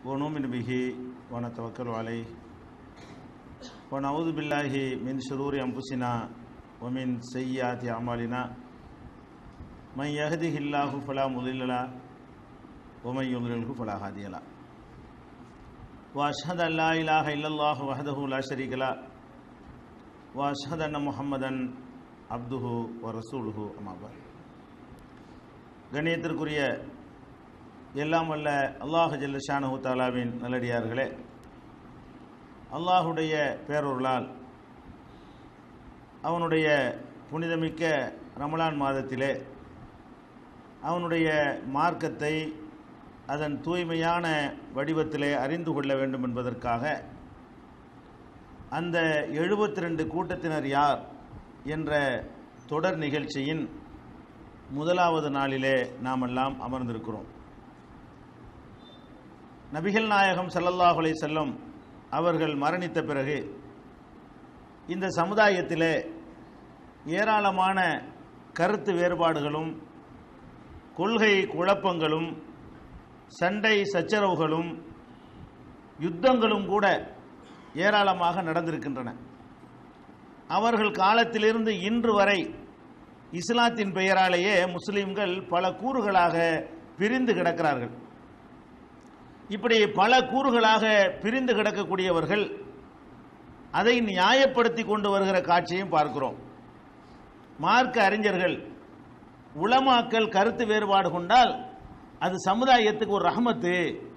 ونؤمن به ونتوكل عليه ونعوذ بالله من شرور أنفسنا ومن سيئات أعمالنا من يهده الله فلا مضل له ومن يضلله فلا هادي له وأشهد أن لا إله إلا الله وحده لا شريك له وأشهد أن محمدا عبده ورسوله أما بعد கண்ணியத்திற்குரிய எல்லாம் வல்ல அல்லாஹு ஜல்ல ஷானஹு தாலாவின் நல்லடியார்களே அல்லாஹுடைய பேரொருளால் அவனுடைய புனிதமிக்க ரமலான் மாதத்திலே அவனுடைய மார்க்கத்தை அதன் தூய்மையான வடிவத்திலே அறிந்து கொள்ள வேண்டும் என்பதற்காக அந்த எழுபத்தி ரெண்டு கூட்டத்தினர் யார் என்ற தொடர் நிகழ்ச்சியின் முதலாவது நாளிலே நாமெல்லாம் அமர்ந்திருக்கிறோம் நபிகள் நாயகம் ஸல்லல்லாஹு அலைஹி செல்லம் அவர்கள் மரணித்த பிறகு இந்த சமுதாயத்திலே ஏராளமான கருத்து வேறுபாடுகளும் கொள்கை குழப்பங்களும் சண்டை சச்சரவுகளும் யுத்தங்களும் கூட ஏராளமாக நடந்திருக்கின்றன அவர்கள் காலத்திலிருந்து இன்று வரை இஸ்லாத்தின் பெயராலேயே முஸ்லிம்கள் பல கூறுகளாக பிரிந்து கிடக்கிறார்கள் இப்படி பல கூறுகளாக பிரிந்து கிடக்கக்கூடியவர்கள் அதை நியாயப்படுத்தி கொண்டு வருகிற காட்சியும் பார்க்கிறோம் மார்க்க அறிஞர்கள் உளமாக்கல் கருத்து வேறுபாடு கொண்டால் அது சமுதாயத்துக்கு ஒரு ரஹமத்து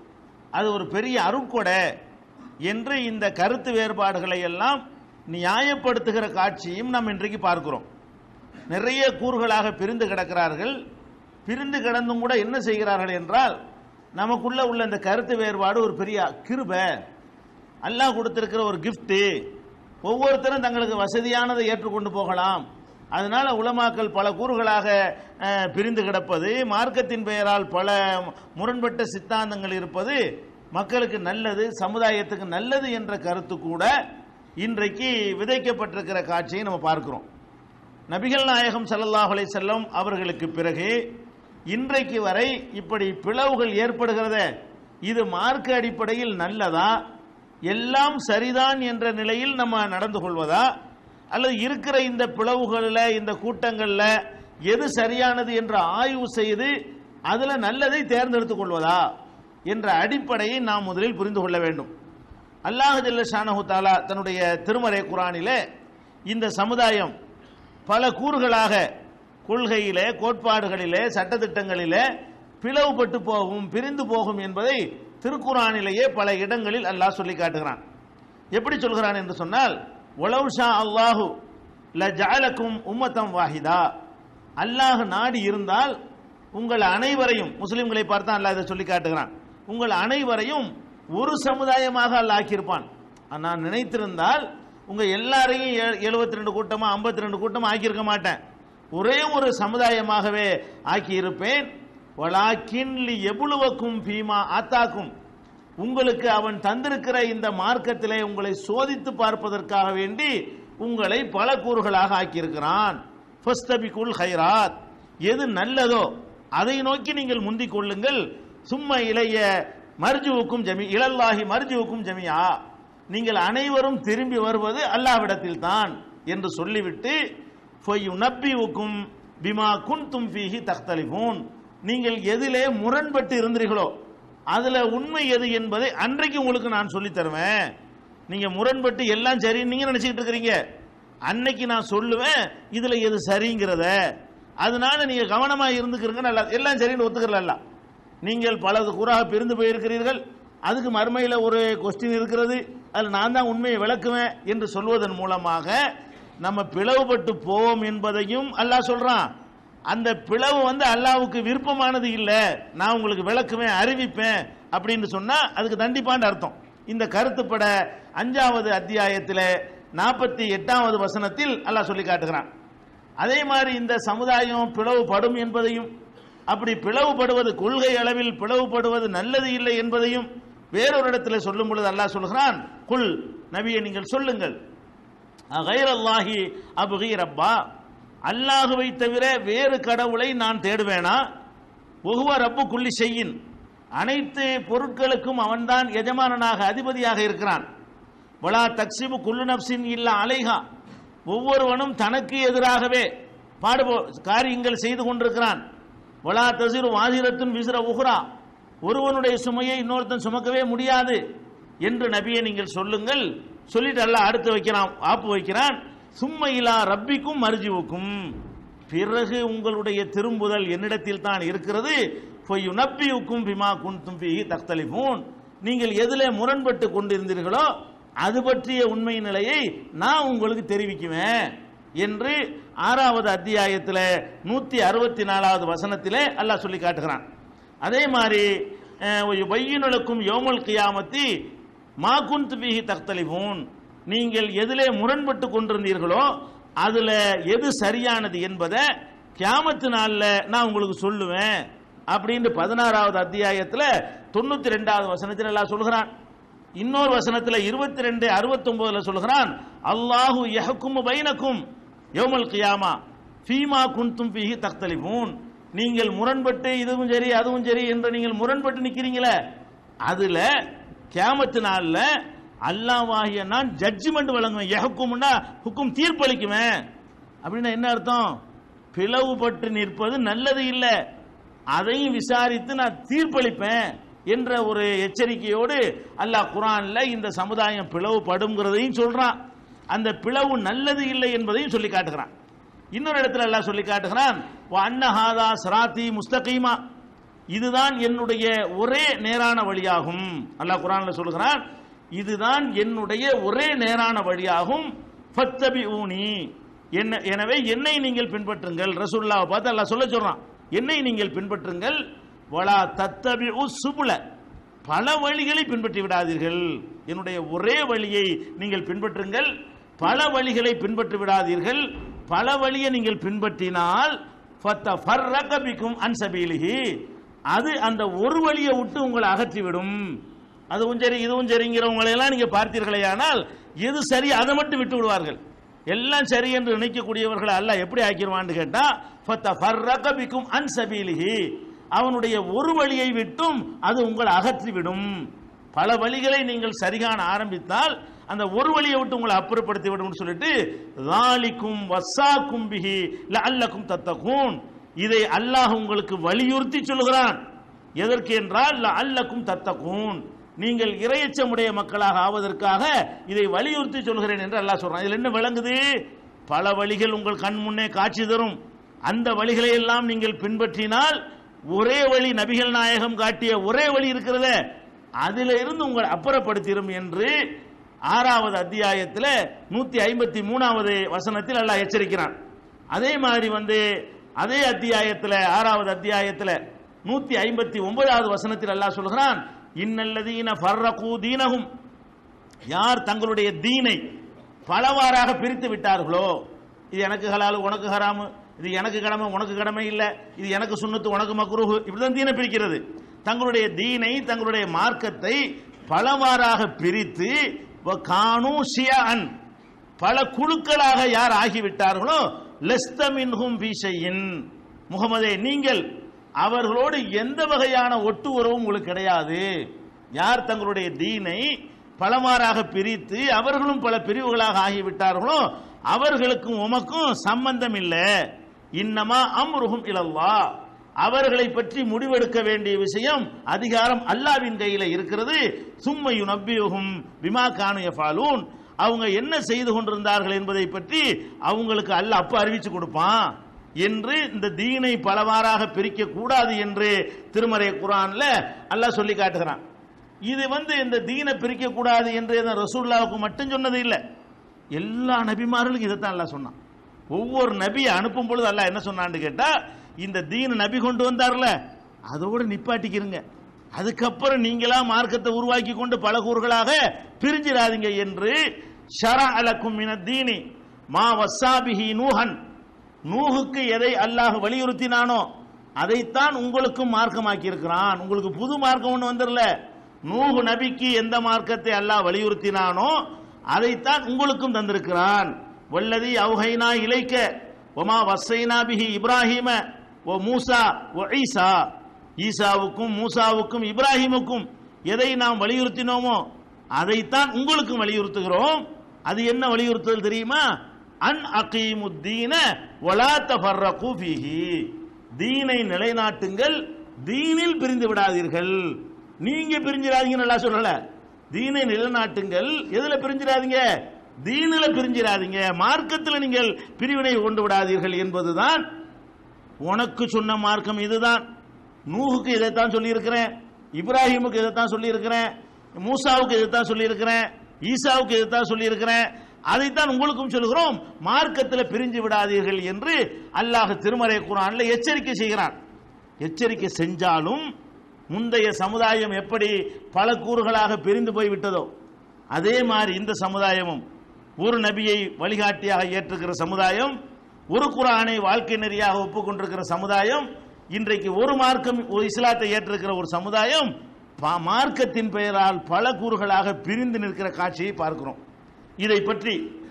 அது ஒரு பெரிய அருட்கொடை என்று இந்த கருத்து வேறுபாடுகளை எல்லாம் நியாயப்படுத்துகிற காட்சியும் நாம் இன்றைக்கு பார்க்கிறோம் நிறைய கூறுகளாக பிரிந்து கிடக்கிறார்கள் பிரிந்து கிடந்தும் கூட என்ன செய்கிறார்கள் என்றால் நமக்குள்ள உள்ள இந்த கருத்து வேறுபாடு ஒரு பெரிய கிருப அல்லாஹ் கொடுத்திருக்கிற ஒரு கிஃப்ட் ஒவ்வொருத்தரும் தங்களுக்கு வசதியானதை ஏற்றுக்கொண்டு போகலாம் அதனால உலமாக்கல் பல கூறுகளாக அஹ், பிரிந்து கிடப்பது மார்க்கத்தின் பெயரால் பல முரண்பட்ட சித்தாந்தங்கள் இருப்பது மக்களுக்கு நல்லது சமுதாயத்துக்கு நல்லது என்ற கருத்து கூட இன்றைக்கு விதைக்கப்பட்டிருக்கிற காட்சியை நம்ம பார்க்கிறோம் நபிகள் நாயகம் ஸல்லல்லாஹு அலைஹி செல்லம் அவர்களுக்கு பிறகு இன்றைக்கு வரை இப்படி பிளவுகள் ஏற்படுகிறத இது மார்க்க அடிப்படையில் நல்லதா எல்லாம் சரிதான் என்ற நிலையில் நம்ம நடந்து கொள்வதா அல்லது இருக்கிற இந்த பிளவுகளில் இந்த கூட்டங்களில் எது சரியானது என்று ஆய்வு செய்து அதில் நல்லதை தேர்ந்தெடுத்துக் கொள்வதா என்ற அடிப்படையை நாம் முதலில் புரிந்து கொள்ள வேண்டும் அல்லாஹ் ஜல்ல ஷானஹு தாலா தன்னுடைய திருமறை குரானிலே இந்த சமுதாயம் பல கூறுகளாக கொள்கையிலே கோட்பாடுகளிலே சட்டத்திட்டங்களிலே பிளவுபட்டு போகும் பிரிந்து போகும் என்பதை திருக்குறானிலேயே பல இடங்களில் அல்லாஹ் சொல்லி காட்டுகிறான் எப்படி சொல்கிறான் என்று சொன்னால் ஒலவுஷா அல்லாஹு ல ஜாலக்கும் உம்மத்தம் வாஹிதா அல்லாஹ் நாடி இருந்தால் உங்கள் அனைவரையும் முஸ்லிம்களை பார்த்தா அல்லாஹ் இதை சொல்லி காட்டுகிறான் உங்கள் அனைவரையும் ஒரு சமுதாயமாக அல்லாஹ் ஆக்கியிருப்பான் நான் நினைத்திருந்தால் உங்க எல்லாரையும் எழுபத்தி ரெண்டு கூட்டமா ஐம்பத்தி ரெண்டு கூட்டமா ஆக்கியிருக்க மாட்டேன் ஒரே ஒரு சமுதாயமாகவே ஆக்கி இருப்பேன் வலாக்கின்லி எவ்வளவுக்கும் பீமா ஆத்தாக்கும் உங்களுக்கு அவன் தந்திருக்கிற இந்த மார்க்கத்திலே உங்களை சோதித்து பார்ப்பதற்காக வேண்டி உங்களை பல கூறுகளாக ஆக்கியிருக்கிறான் ஃபஸ்தபிகுல் ஹைராத் எது நல்லதோ அதை நோக்கி நீங்கள் முந்திக் கொள்ளுங்கள் சும்மா இளைய மர்ஜுவுக்கும் ஜமி இளல்லாஹி மர்ஜுவுக்கும் ஜமியா நீங்கள் அனைவரும் திரும்பி வருவது அல்லாவிடத்தில் தான் என்று சொல்லிவிட்டு நப்பிவுக்கும் பிமா குன்தும் ஃபீஹி தக்தலிஃபூன் நீங்கள் எதிலே முரண்பட்டு இருந்தீர்களோ அதுல உண்மை எது என்பதை அன்றைக்கு உங்களுக்கு நான் சொல்லி தருவேன் நீங்க முரண்பட்டு எல்லாம் சரின்னு நீங்க நினைச்சுக்கிட்டு இருக்கிறீங்க அன்னைக்கு நான் சொல்லுவேன் இதுல எது சரிங்கிறத அதனால நீங்க கவனமா இருந்துக்கிறீங்க நல்லா எல்லாம் சரின்னு ஒத்துக்கிறல நீங்கள் பல கூறாக பிரிந்து போயிருக்கிறீர்கள் அதுக்கு மறுமையில் ஒரு கொஸ்டின் இருக்கிறது அதில் நான் தான் உண்மையை விளக்குவேன் என்று சொல்வதன் மூலமாக நம்ம பிளவுபட்டு போவோம் என்பதையும் அல்லாஹ் சொல்றான் அந்த பிளவு வந்து அல்லாவுக்கு விருப்பமானது இல்லை நான் உங்களுக்கு விளக்குவேன் அறிவிப்பேன் அப்படின்னு சொன்னா அதுக்கு தண்டிப்பான்னு அர்த்தம் இந்த கருத்துப்பட அஞ்சாவது அத்தியாயத்தில் நாற்பத்தி எட்டாவது வசனத்தில் அல்லாஹ் சொல்லி காட்டுகிறான் அதே மாதிரி இந்த சமுதாயம் பிளவுபடும் என்பதையும் அப்படி பிளவுபடுவது கொள்கை அளவில் பிளவுபடுவது நல்லது இல்லை என்பதையும் வேறொரு இடத்துல சொல்லும் பொழுது அல்லாஹ் சொல்கிறான் குல் நபியை நீங்கள் சொல்லுங்கள் அகைர் அல்லாஹி அபுகி ரப்பா அல்லாஹுவை தவிர வேறு கடவுளை நான் தேடுவேனா ஒகுவ ரப்பு குள்ளி செய்யின் அனைத்து பொருட்களுக்கும் அவன்தான் எஜமானனாக அதிபதியாக இருக்கிறான் வலா தக்சிபு குல்லு நப்சின் இல்லா அலைஹா ஒவ்வொருவனும் தனக்கு எதிராகவே பாடுபோ காரியங்கள் செய்து கொண்டிருக்கிறான் வலா தசிறு வாசிரத்துன் விசிற உஹ்ரா ஒருவனுடைய சுமையை இன்னொருத்தன் சுமக்கவே முடியாது என்று நபியை நீங்கள் சொல்லுங்கள் சொல்லிட்டு அல்லாஹ் அடுத்து வைக்கிறான் ஆப்பு வைக்கிறான் சும்மையிலா ரப்பிக்கும் மர்ஜிவுக்கும் பிறகு உங்களுடைய திரும்புதல் என்னிடத்தில் தான் இருக்கிறது நப்பியுக்கும் பிமா குன்தும் ஃபீஹி தக்தலிஃபூன் நீங்கள் எதிலே முரண்பட்டு கொண்டிருந்தீர்களோ அது பற்றிய உண்மை நிலையை நான் உங்களுக்கு தெரிவிக்குவேன் என்று ஆறாவது அத்தியாயத்தில் நூத்தி அறுபத்தி நாலாவது வசனத்திலே அல்லாஹ் சொல்லி காட்டுகிறான் அதே மாதிரி பையனுக்கும் யோமல் கியாமத்தி மா குன்து பிஹி தக்தலிஃபூன் நீங்கள் எதிலே முரண்பட்டு கொண்டிருந்தீர்களோ அதுல எது சரியானது என்பதை கியாமத்து நாளில் நான் உங்களுக்கு சொல்லுவேன் அப்படின்னு பதினாறாவது அத்தியாயத்தில் தொண்ணூத்தி ரெண்டாவது வசனத்தில் எல்லாம் சொல்கிறான் இன்னொரு வசனத்தில் இருபத்தி ரெண்டு அறுபத்தி ஒன்பதுல சொல்கிறான் அல்லாஹு யஹக்கும் பைனக்கும் யோமல் கியாமா ஃபீமா குன்தும் பிஹி தக்தலிஃபூன் நீங்கள் முரண்பட்டு இதுவும் சரி அதுவும் சரி என்று நீங்கள் முரண்பட்டு நிக்கிறீங்களே அதுல கியாமத்து நாள்ல அல்லாஹ்வாகிய நான் ஜட்ஜ்மெண்ட் வழங்குவேன் யஹக்கும்னா ஹுக்கும் தீர்ப்பளிக்குவேன் அப்படின்னா என்ன அர்த்தம் பிளவுபட்டு நிற்பது நல்லது இல்லை அதையும் விசாரித்து நான் தீர்ப்பளிப்பேன் என்ற ஒரு எச்சரிக்கையோடு அல்லாஹ் குரான்ல இந்த சமுதாயம் பிளவுபடுங்கிறதையும் சொல்றான் அந்த பிளவு நல்லது இல்லை என்பதையும் சொல்லி காட்டுகிறான் இன்னொரு இடத்துல அல்லாஹ் சொல்லி காட்டுகிறான் அன்னஹாதா சராத்தி முஸ்தகீமா இதுதான் என்னுடைய ஒரே நேரான வழியாகும் அல்லாஹ் குரான்ல சொல்கிறான் இதுதான் என்னுடைய ஒரே நேரான வழியாகும் ஃபத்தபி ஊனி என்ன எனவே என்னை நீங்கள் பின்பற்றுங்கள் ரசூல்லாவை பார்த்து அல்லாஹ் சொல்ல சொல்றான் என்னை நீங்கள் பின்பற்றுங்கள் வலா தத்தபி சுபுல பல வழிகளை பின்பற்றி விடாதீர்கள் என்னுடைய ஒரே வழியை நீங்கள் பின்பற்றுங்கள் பல வழிகளை பின்பற்றி விடாதீர்கள் பல வழியை நீங்கள் பின்பற்றினால் பிக்கும் அன்சபீலிஹி அது அந்த ஒரு வழியை விட்டு உங்களை அகற்றிவிடும் அதுவும் சரி இதுவும் சரிங்கிறவங்களை எல்லாம் நீங்க பார்த்தீர்களேயானால் எது சரி அதை மட்டும் விட்டு விடுவார்கள் எல்லாம் சரி என்று நினைக்கக்கூடியவர்களை அல்ல எப்படி ஆக்கிடுவான்னு கேட்டா பிக்கும் அன்சபீலிஹி அவனுடைய ஒரு வழியை விட்டும் அது உங்களை அகற்றிவிடும் பல வழிகளை நீங்கள் சரிகான ஆரம்பித்தால் அந்த ஒரு வழியை விட்டு உங்களை அப்புறப்படுத்தி விடும் சொல்லிட்டு லாலிக்கும் வசாக்கும் பிஹி அல்லக்கும் தத்தகும் இதை அல்லாஹ் உங்களுக்கு வலியுறுத்தி சொல்லுகிறான் எதற்கு என்றால் அல்லக்கும் தத்தகும் நீங்கள் இரையச்சமுடைய மக்களாக ஆவதற்காக இதை வலியுறுத்தி சொல்கிறேன் என்று அல்லாஹ் சொல்றான் இதுல என்ன விளங்குது பல வழிகள் உங்கள் கண் முன்னே காட்சி தரும் அந்த வழிகளை எல்லாம் நீங்கள் பின்பற்றினால் ஒரே வழி நபிகள் நாயகம் காட்டிய ஒரே வழி இருக்கிறத அதில இருந்து உங்களை அப்புறப்படுத்திடும் என்று ஆறாவது அத்தியாயத்தில் நூத்தி ஐம்பத்தி மூணாவது வசனத்தில் அல்லாஹ் எச்சரிக்கிறான் அதே மாதிரி வந்து அதே அத்தியாயத்தில் ஆறாவது அத்தியாயத்தில் நூத்தி ஐம்பத்தி ஒன்பதாவது வசனத்தில் அல்லாஹ் சொல்கிறான் இன்னல்லதீன ஃபர்ரகு தீனகும் யார் தங்களுடைய தீனை பலவாறாக பிரித்து விட்டார்களோ இது எனக்கு ஹலாலு உனக்கு ஹராமு இது எனக்கு கடமை உனக்கு கடமை இல்லை இது எனக்கு சுண்ணத்து உனக்கு மக்ரூஹு இப்படிதான் தீனை பிரிக்கிறது தங்களுடைய தீனை தங்களுடைய மார்க்கத்தை பலவாறாக பிரித்து கானு ஷியான் பல குழுக்களாக யார் ஆகிவிட்டார்களோ லெஸ்தமின்ஹும் பீஷையின் முகமதே நீங்கள் அவர்களோடு எந்த வகையான ஒட்டு உறவும் உங்களுக்கு கிடையாது யார் தங்களுடைய தீனை பலமாறாக பிரித்து அவர்களும் பல பிரிவுகளாக ஆகிவிட்டார்களோ அவர்களுக்கும் உமக்கும் சம்பந்தம் இல்லை இன்னமா அம்ருஹும் இலல்லா அவர்களை பற்றி முடிவெடுக்க வேண்டிய விஷயம் அதிகாரம் அல்லாவின் கையில இருக்கிறது சும்மையு நம்பியுகும் விமா கானு எஃபாலூன் அவங்க என்ன செய்து கொண்டிருந்தார்கள் என்பதை பற்றி அவங்களுக்கு அல்ல அப்ப அறிவிச்சு கொடுப்பான் என்று இந்த தீனை பலவாறாக பிரிக்க கூடாது என்று திருமறை குரான்ல அல்லாஹ் சொல்லி காட்டுகிறான் இது வந்து இந்த தீனை பிரிக்க கூடாது என்று ரசூல்லாவுக்கு மட்டும் சொன்னது இல்லை எல்லா நபிமார்களுக்கும் இதைத்தான் அல்லாஹ் சொன்னான் ஒவ்வொரு நபியை அனுப்பும் பொழுது அல்லாஹ் என்ன சொன்னான்னு கேட்டா இந்த தீன நபி கொண்டு வந்தார்ல அதோடு நிப்பாட்டிக்கிறங்க அதுக்கப்புறம் நீங்களா மார்க்கத்தை உருவாக்கி கொண்டு பல கூறுகளாக பிரிஞ்சிடாதீங்க என்று ஷரா அலக்கும் மின தீனி மா வசாபிஹி நூஹன் நூஹுக்கு எதை அல்லாஹ் வலியுறுத்தினானோ அதைத்தான் உங்களுக்கும் மார்க்கமாக்கி இருக்கிறான் உங்களுக்கு புது மார்க்கம் ஒன்று வந்துடல நூஹு நபிக்கு எந்த மார்க்கத்தை அல்லாஹ் வலியுறுத்தினானோ அதைத்தான் உங்களுக்கும் தந்திருக்கிறான் வல்லதி அவுஹைனா இலைக்க ஒமா வசைனா பிஹி இப்ராஹிம ஓ மூசா ஓ ஈசா ஈசாவுக்கும் மூசாவுக்கும் இப்ராஹிமுக்கும் எதை நாம் வலியுறுத்தினோமோ அதைத்தான் உங்களுக்கும் வலியுறுத்துகிறோம் அது என்ன வலியுறுத்துதல் தெரியுமா அன் அகீமுத்தீன வலா தஃபர்ரகு ஃபீஹி தீனை நிலைநாட்டுங்கள் தீனில் பிரிந்து விடாதீர்கள் நீங்க பிரிஞ்சிடாதீங்க நல்லா சொல்லல தீனை நிலைநாட்டுங்கள் எதுல பிரிஞ்சிடாதீங்க தீனில பிரிஞ்சிடாதீங்க மார்க்கத்தில் நீங்கள் பிரிவினை கொண்டு விடாதீர்கள் என்பதுதான் உனக்கு சொன்ன மார்க்கம் இதுதான் நூஹுக்கு இதைத்தான் சொல்லியிருக்கிறேன் இப்ராஹிமுக்கு இதைத்தான் சொல்லியிருக்கிறேன் மூசாவுக்கு இதைத்தான் சொல்லியிருக்கிறேன் ஈசாவுக்கு இதைத்தான் சொல்லியிருக்கிறேன் அதைத்தான் உங்களுக்கும் சொல்லுகிறோம் மார்க்கத்தில் பிரிஞ்சு விடாதீர்கள் என்று அல்லாஹ் திருமறை குரான்ல எச்சரிக்கை செய்கிறான் எச்சரிக்கை செஞ்சாலும் முந்தைய சமுதாயம் எப்படி பல கூறுகளாக பிரிந்து போய்விட்டதோ அதே மாதிரி இந்த சமுதாயமும் ஒரு நபியை வழிகாட்டியாக ஏற்றுக்கிற சமுதாயம் ஒரு குரானை வாழ்க்கை நெறியாக ஒப்புக்கொண்டிருக்கிற சமுதாயம் இன்றைக்கு ஒரு மார்க்கம் ஒரு இஸ்லாத்தை ஏற்றிருக்கிற ஒரு சமுதாயம் பா- மார்க்கத்தின் பெயரால் பல கூறுகளாக பிரிந்து நிற்கிற காட்சியை பார்க்கிறோம் இதை பற்றி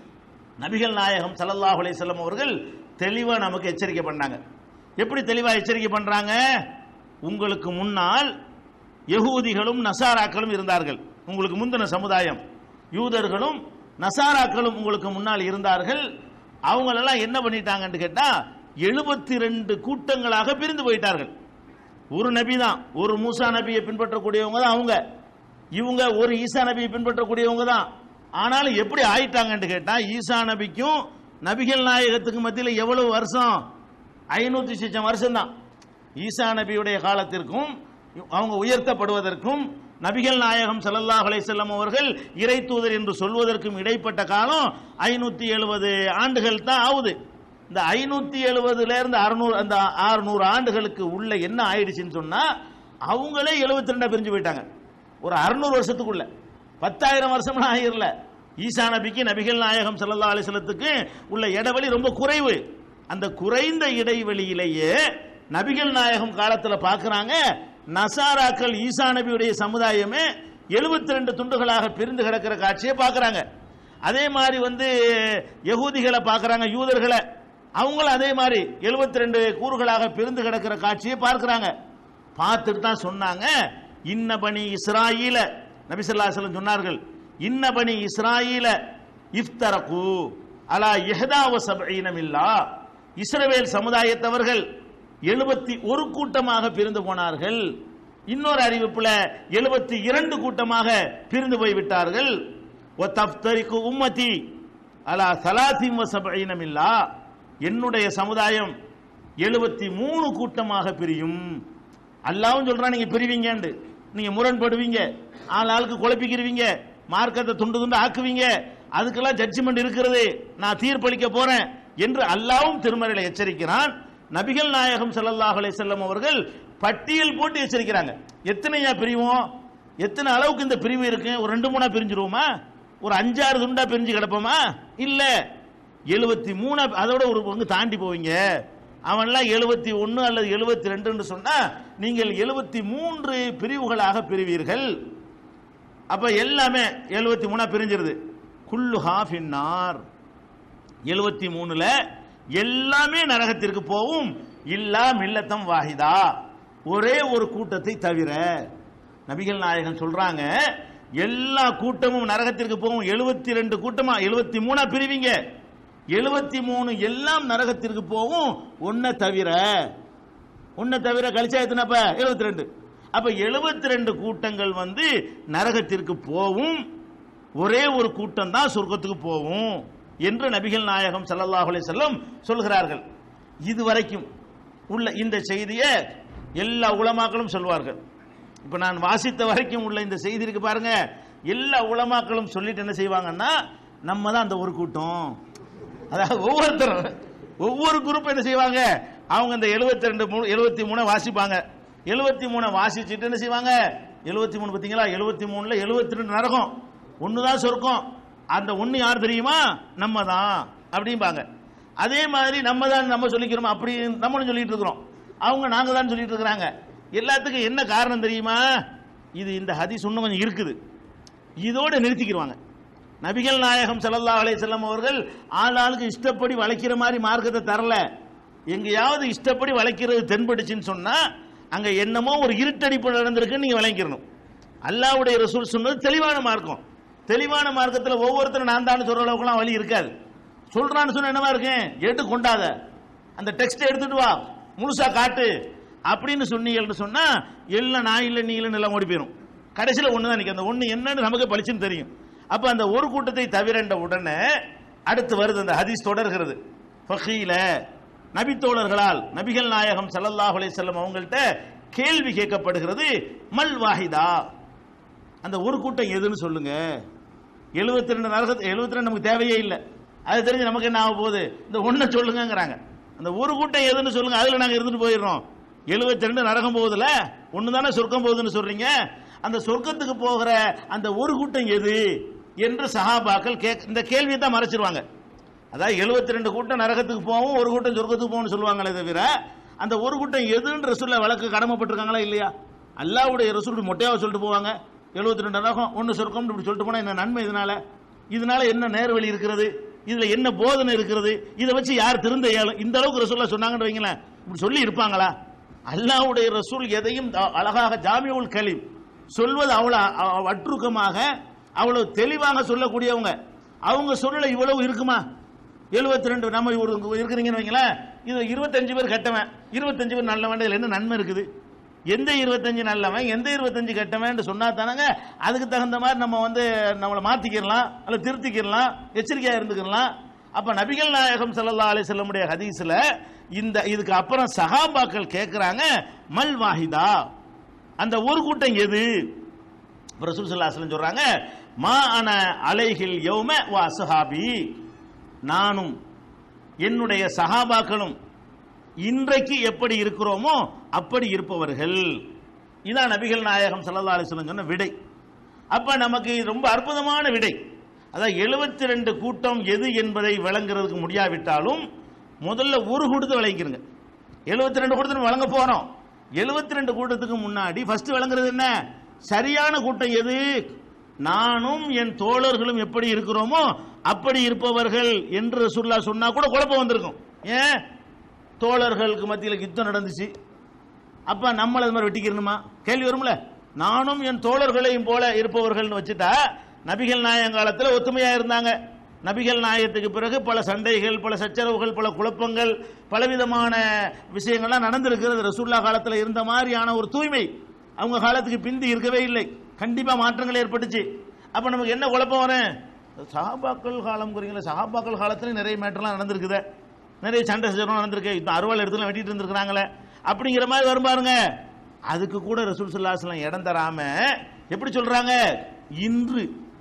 நபிகள் நாயகம் ஸல்லல்லாஹு அலைஹி வஸல்லம் அவர்கள் தெளிவா நமக்கு எச்சரிக்கை பண்ணாங்க எப்படி தெளிவா எச்சரிக்கை பண்றாங்க உங்களுக்கு முன்னால் யகூதிகளும் நசாராக்களும் இருந்தார்கள் உங்களுக்கு முந்தின சமுதாயம் யூதர்களும் நசாராக்களும் உங்களுக்கு முன்னால் இருந்தார்கள் அவங்களெல்லாம் என்ன பண்ணிட்டாங்கன்னு கேட்டா எழுபத்தி ரெண்டு கூட்டங்களாக பிரிந்து போயிட்டார்கள் ஒரு நபி தான் ஒரு மூசா நபியை பின்பற்றக்கூடியவங்க தான் அவங்க இவங்க ஒரு ஈசா நபியை பின்பற்றக்கூடியவங்க தான் ஆனாலும் எப்படி ஆயிட்டாங்கன்னு கேட்டா ஈசா நபிக்கும் நபிகள் நாயகத்துக்கு மத்தியில் எவ்வளவு வருஷம் ஐநூத்தி சிச்சம் வருஷம் தான் ஈசா நபியுடைய காலத்திற்கும் அவங்க உயர்த்தப்படுவதற்கும் நபிகள் நாயகம் ஸல்லல்லாஹு அலைஹி வஸல்லம் அவர்கள் இறை தூதர் என்று சொல்வதற்கும் இடைப்பட்ட காலம் ஐநூத்தி எழுபது ஆண்டுகள் தான் ஆகுது இந்த ஐநூத்தி எழுபதுல இருந்து அறுநூறு அந்த அறுநூறு ஆண்டுகளுக்கு உள்ள என்ன ஆயிடுச்சுன்னு சொன்னா அவங்களே எழுபத்தி ரெண்டா பிரிஞ்சு போயிட்டாங்க ஒரு அறுநூறு வருஷத்துக்குள்ள பத்தாயிரம் வருஷம்லாம் ஆகிரல ஈசா நபிக்கு நபிகள் நாயகம் ஸல்லல்லாஹு அலைஹி வஸல்லத்துக்கு உள்ள இடைவெளி ரொம்ப குறைவு அந்த குறைந்த இடைவெளியிலேயே நபிகள் நாயகம் காலத்துல பார்க்கறாங்க நசாராக்கள் ஈசா நபியுடைய சமுதாயமே 72 ரெண்டு துண்டுகளாக பிரிந்து கிடக்கிற காட்சியை பார்க்கறாங்க அதே மாதிரி வந்து யகூதிகளை பார்க்கறாங்க யூதர்களை அவங்களும் அதே மாதிரி 72 ரெண்டு கூறுகளாக பிரிந்து கிடக்கிற காட்சியை பார்க்கறாங்க பார்த்துட்டு தான் சொன்னாங்க இன்ன பனி இஸ்ராயீல நபி ஸல்லல்லாஹு அலைஹி வஸல்லம் சொன்னார்கள் இன்ன பனி இஸ்ராயீல இஃப்தரகு அலா இஹ்தா வ சப்ஈன மில்லா இஸ்ரவேல் சமுதாயத்தவர்கள் எழுபத்தி ஒரு கூட்டமாக பிரிந்து போனார்கள் இன்னொரு அறிவிப்புல எழுபத்தி இரண்டு கூட்டமாக பிரிந்து போய் விட்டார்கள் ஒ தஃப்தரிக்கு உம்மதி அலா சலாசிம் வ சப்ஈன மில்லா என்னுடைய சமுதாயம் எழுபத்தி மூணு கூட்டமாக பிரியும் அல்லாவும் சொல்றான் நீங்க பிரிவீங்கன்னு நீங்க முரண்படுவீங்க ஆள் ஆளுக்கு குழப்பிக்கிறவீங்க மார்க்கத்தை துண்டு துண்டு ஆக்குவீங்க அதுக்கெல்லாம் ஜட்ஜ்மெண்ட் இருக்கிறது நான் தீர்ப்பளிக்க போறேன் என்று அல்லாவும் திருமறையில எச்சரிக்கிறான் நபிகள் நாயகம் ஸல்லல்லாஹு அலைஹி வஸல்லம் அவர்கள் பட்டியல் போட்டு எச்சரிக்கிறாங்க எத்தனையா பிரிவோம் எத்தனை அளவுக்கு இந்த பிரிவு இருக்கு ஒரு ரெண்டு மூணா பிரிஞ்சிருவோமா ஒரு அஞ்சாறு துண்டா பிரிஞ்சு கிடப்போமா இல்ல எழுபத்தி மூணா அதோட ஒரு பங்கு தாண்டி போவீங்க அவன்லாம் எழுபத்தி ஒன்று அல்லது எழுபத்தி ரெண்டுன்னு சொன்னா நீங்கள் எழுபத்தி மூன்று பிரிவுகளாக பிரிவீர்கள் அப்ப எல்லாமே எழுபத்தி மூணா பிரிஞ்சிருது குல்லு ஹாஃபின்னார் எழுபத்தி மூணுல எல்லாமே நரகத்திற்கு போகும் இல்லா மில்லத்தம் வாஹிதா ஒரே ஒரு கூட்டத்தை தவிர நபிகள் நாயகன் சொல்றாங்க எல்லா கூட்டமும் நரகத்திற்கு போகும் எழுபத்தி ரெண்டு கூட்டமா எழுபத்தி மூணா பிரிவீங்க எழுபத்தி மூணு எல்லாம் நரகத்திற்கு போகும் ஒன்ன தவிர ஒன்ன தவிர கழிச்சா எத்தனைப்ப எழுபத்தி ரெண்டு அப்ப எழுபத்தி ரெண்டு கூட்டங்கள் வந்து நரகத்திற்கு போகும் ஒரே ஒரு கூட்டம் தான் சொர்க்கத்துக்கு போகும் என்று நபிகள் நாயகம் ஸல்லல்லாஹு அலைஹி வஸல்லம் சொல்கிறார்கள் இதுவரைக்கும் உள்ள இந்த செய்தியை எல்லா உலமாக்களும் சொல்வார்கள் இப்ப நான் வாசித்த வரைக்கும் உள்ள இந்த செய்தி இருக்கு பாருங்க எல்லா உலமாக்களும் சொல்லிட்டு என்ன செய்வாங்கன்னா நம்ம தான் அந்த ஒரு கூட்டம் அதாவது ஒவ்வொருத்தரும் ஒவ்வொரு குரூப் என்ன செய்வாங்க அவங்க இந்த எழுபத்தி ரெண்டு மூணு எழுபத்தி மூணை வாசிப்பாங்க எழுபத்தி மூணை வாசிச்சுட்டு என்ன செய்வாங்க எழுபத்தி மூணு பார்த்தீங்களா எழுபத்தி மூணுல எழுபத்தி ரெண்டு நரகம் ஒன்று தான் சொர்க்கம் அந்த ஒன்று யார் தெரியுமா நம்ம தான் அப்படிம்பாங்க அதே மாதிரி நம்ம தான் நம்ம சொல்லிக்கிறோம் அப்படி நம்மளும் சொல்லிட்டு இருக்கிறோம் அவங்க நாங்க தான் சொல்லிட்டு இருக்கிறாங்க எல்லாத்துக்கும் என்ன காரணம் தெரியுமா இது இந்த ஹதீஸ் இன்னும் கொஞ்சம் இருக்குது இதோட நிறுத்திக்கிடுவாங்க நபிகள் நாயகம் ஸல்லல்லாஹு அலைஹி வஸல்லம் அவர்கள் ஆள் ஆளுக்கு இஷ்டப்படி வளைக்கிற மாதிரி மார்க்கத்தை தரல எங்கேயாவது இஷ்டப்படி வளைக்கிறது தென்பட்டுச்சுன்னு சொன்னா அங்க என்னமோ ஒரு இருட்டடிப்பு நடந்திருக்குன்னு நீங்க விளங்கிக்கணும் அல்லாஹ்வுடைய ரசூல் சொன்னது தெளிவான மார்க்கம் தெளிவான மார்க்கத்தில் ஒவ்வொருத்தரும் நான் தான் சொல்ற அளவுக்குலாம் வழி இருக்காது சொல்றான்னு சொன்ன என்னவா இருக்கேன் எடுத்து கொண்டாத அந்த டெக்ஸ்ட் எடுத்துட்டு வா முழுசா காட்டு அப்படின்னு சொன்னீங்கன்னு சொன்னா எல்லாம் நான் இல்லை நீ இல்லைன்னு எல்லாம் ஓடி போயிடும் கடைசியில் ஒன்று தான் நிற்கும் அந்த ஒன்று என்னன்னு நமக்கு பளிச்சுன்னு தெரியும் அப்போ அந்த ஒரு கூட்டத்தை தவிரண்ட உடனே அடுத்து வருது அந்த ஹதீஸ் தொடர்கிறது ஃபகீல நபித்தோழர்களால் நபிகள் நாயகம் ஸல்லல்லாஹு அலைஹி வஸல்லம் அவங்கள்ட்ட கேள்வி கேட்கப்படுகிறது மல் வாஹிதா அந்த ஒரு கூட்டம் எதுன்னு சொல்லுங்க 72 ரெண்டு நரகத்து எழுபத்தி ரெண்டு நமக்கு தேவையே இல்லை அது தெரிஞ்சு நமக்கு என்ன ஆக போகுது இந்த ஒன்றை சொல்லுங்கங்கிறாங்க அந்த ஒரு கூட்டம் எதுன்னு சொல்லுங்க அதில் நாங்கள் இருந்துட்டு போயிடுறோம் 72 ரெண்டு நரகம் போகுதுல ஒன்று தானே சொர்க்கம் போகுதுன்னு சொல்றீங்க அந்த சொர்க்கத்துக்கு போகிற அந்த ஒரு கூட்டம் எது என்று சஹாபாக்கள் கேக் இந்த கேள்வியை தான் மறைச்சிருவாங்க அதாவது 72 ரெண்டு கூட்டம் நரகத்துக்கு போகும் ஒரு கூட்டம் சொர்க்கத்துக்கு போகும்னு சொல்லுவாங்களே தவிர அந்த ஒரு கூட்டம் எதுன்னு ரசூல்ல வழக்கு கடமைப்பட்டிருக்காங்களா இல்லையா அல்லாவுடைய ரசூல் மொட்டையாவை சொல்லிட்டு போவாங்க 72 ரெண்டு நரகம் ஒன்று சொர்க்கம் இப்படி சொல்லிட்டு போனா என்ன நன்மை இதனால இதனால என்ன நேர்வழி இருக்கிறது இதுல என்ன போதனை இருக்கிறது இதை வச்சு யார் திருந்த இயலும் இந்த அளவுக்கு ரசூல்லா சொன்னாங்கன்னு வைங்களேன் இப்படி சொல்லி இருப்பாங்களா அல்லாஹ்வுடைய ரசூல் எதையும் அ- அழகாக ஜாமியுல் கலீம் சொல்வது அவ்வளவு அ- அ- வற்றுக்கமாக அவ்வளவு தெளிவாக சொல்லக்கூடியவங்க அவங்க சொல்லல இவ்வளவு இருக்குமா 72 ரெண்டு நம்ம ஒரு இருக்கிறீங்கன்னு வைங்களேன் இது இருபத்தஞ்சு பேர் கெட்டவன் இருபத்தஞ்சு பேர் நல்லவன் இதுல என்ன நன்மை இருக்குது எந்த இருபத்தஞ்சு நல்லவன் எந்த இருபத்தஞ்சு கெட்டவன் சொன்னா தானங்க அதுக்கு தகுந்த மாதிரி நம்ம வந்து நம்மளை மாத்திக்கிடலாம் அல்ல திருத்திக்கிடலாம் எச்சரிக்கையா இருந்துக்கலாம் அப்ப நபிகள் நாயகம் ஸல்லல்லாஹு அலைஹி வஸல்லமுடைய ஹதீஸ்ல இந்த இதுக்கு அப்புறம் சஹாபாக்கள் கேட்கறாங்க மல் வாஹிதா அந்த ஒரு கூட்டம் எது இப்ப ரசூல் ஸல்லல்லாஹு அலைஹி வஸல்லம் சொல்றாங்க மா அன அலைஹில் யௌம வ அஸ்ஹாபி நானும் என்னுடைய சஹாபாக்களும் இன்றைக்கு எப்படி இருக்கிறோமோ அப்படி இருப்பவர்கள் இதான் நபிகள் நாயகம் ஸல்லல்லாஹு அலைஹி வஸல்லம் சொன்ன விடை அப்ப நமக்கு இது ரொம்ப அற்புதமான விடை அதான் 72 ரெண்டு கூட்டம் எது என்பதை விளங்குறதுக்கு முடியாவிட்டாலும் முதல்ல ஒரு கூட்டத்தை விளங்கிக்கிறங்க 72 ரெண்டு கூட்டத்தை வழங்க போறோம் 72 ரெண்டு கூட்டத்துக்கு முன்னாடி ஃபர்ஸ்ட் விளங்குறது என்ன சரியான கூட்டம் எது நானும் என் தோழர்களும் எப்படி இருக்கிறோமோ அப்படி இருப்பவர்கள் என்று சொல்லா சொன்னா கூட குழப்பம் வந்திருக்கும் ஏன் தோழர்களுக்கு மத்தியில் யுத்தம் நடந்துச்சு அப்ப நம்மள அது மாதிரி வெட்டிக்கிறணுமா கேள்வி வரும்ல நானும் என் தோழர்களையும் போல இருப்பவர்கள்னு வச்சுட்டா நபிகள் நாயகம் காலத்தில் ஒத்துமையா இருந்தாங்க நபிகள் நாயகத்துக்கு பிறகு பல சண்டைகள் பல சச்சரவுகள் பல குழப்பங்கள் பலவிதமான விஷயங்கள்லாம் நடந்திருக்கிறது ரசூல்லா காலத்தில் இருந்த மாதிரியான ஒரு தூய்மை அவங்க காலத்துக்கு பிந்தி இருக்கவே இல்லை கண்டிப்பா மாற்றங்கள் ஏற்பட்டுச்சு அப்ப நமக்கு என்ன குழப்பம் வரும் சஹாபாக்கள் காலம்ங்கிறீங்களா சஹாபாக்கள் காலத்துல நிறைய மேட்டர்லாம் நடந்திருக்குதே நிறைய சண்டை சச்சரவு நடந்திருக்கு இப்போ அறுவாள் இடத்துல வெட்டிட்டு இருந்திருக்கிறாங்களே அப்படிங்கிற மாதிரி வரும் பாருங்க அதுக்கு கூட ரசூல் சுல்லாஸ்லாம் இடம் தராம எப்படி சொல்றாங்க இன்று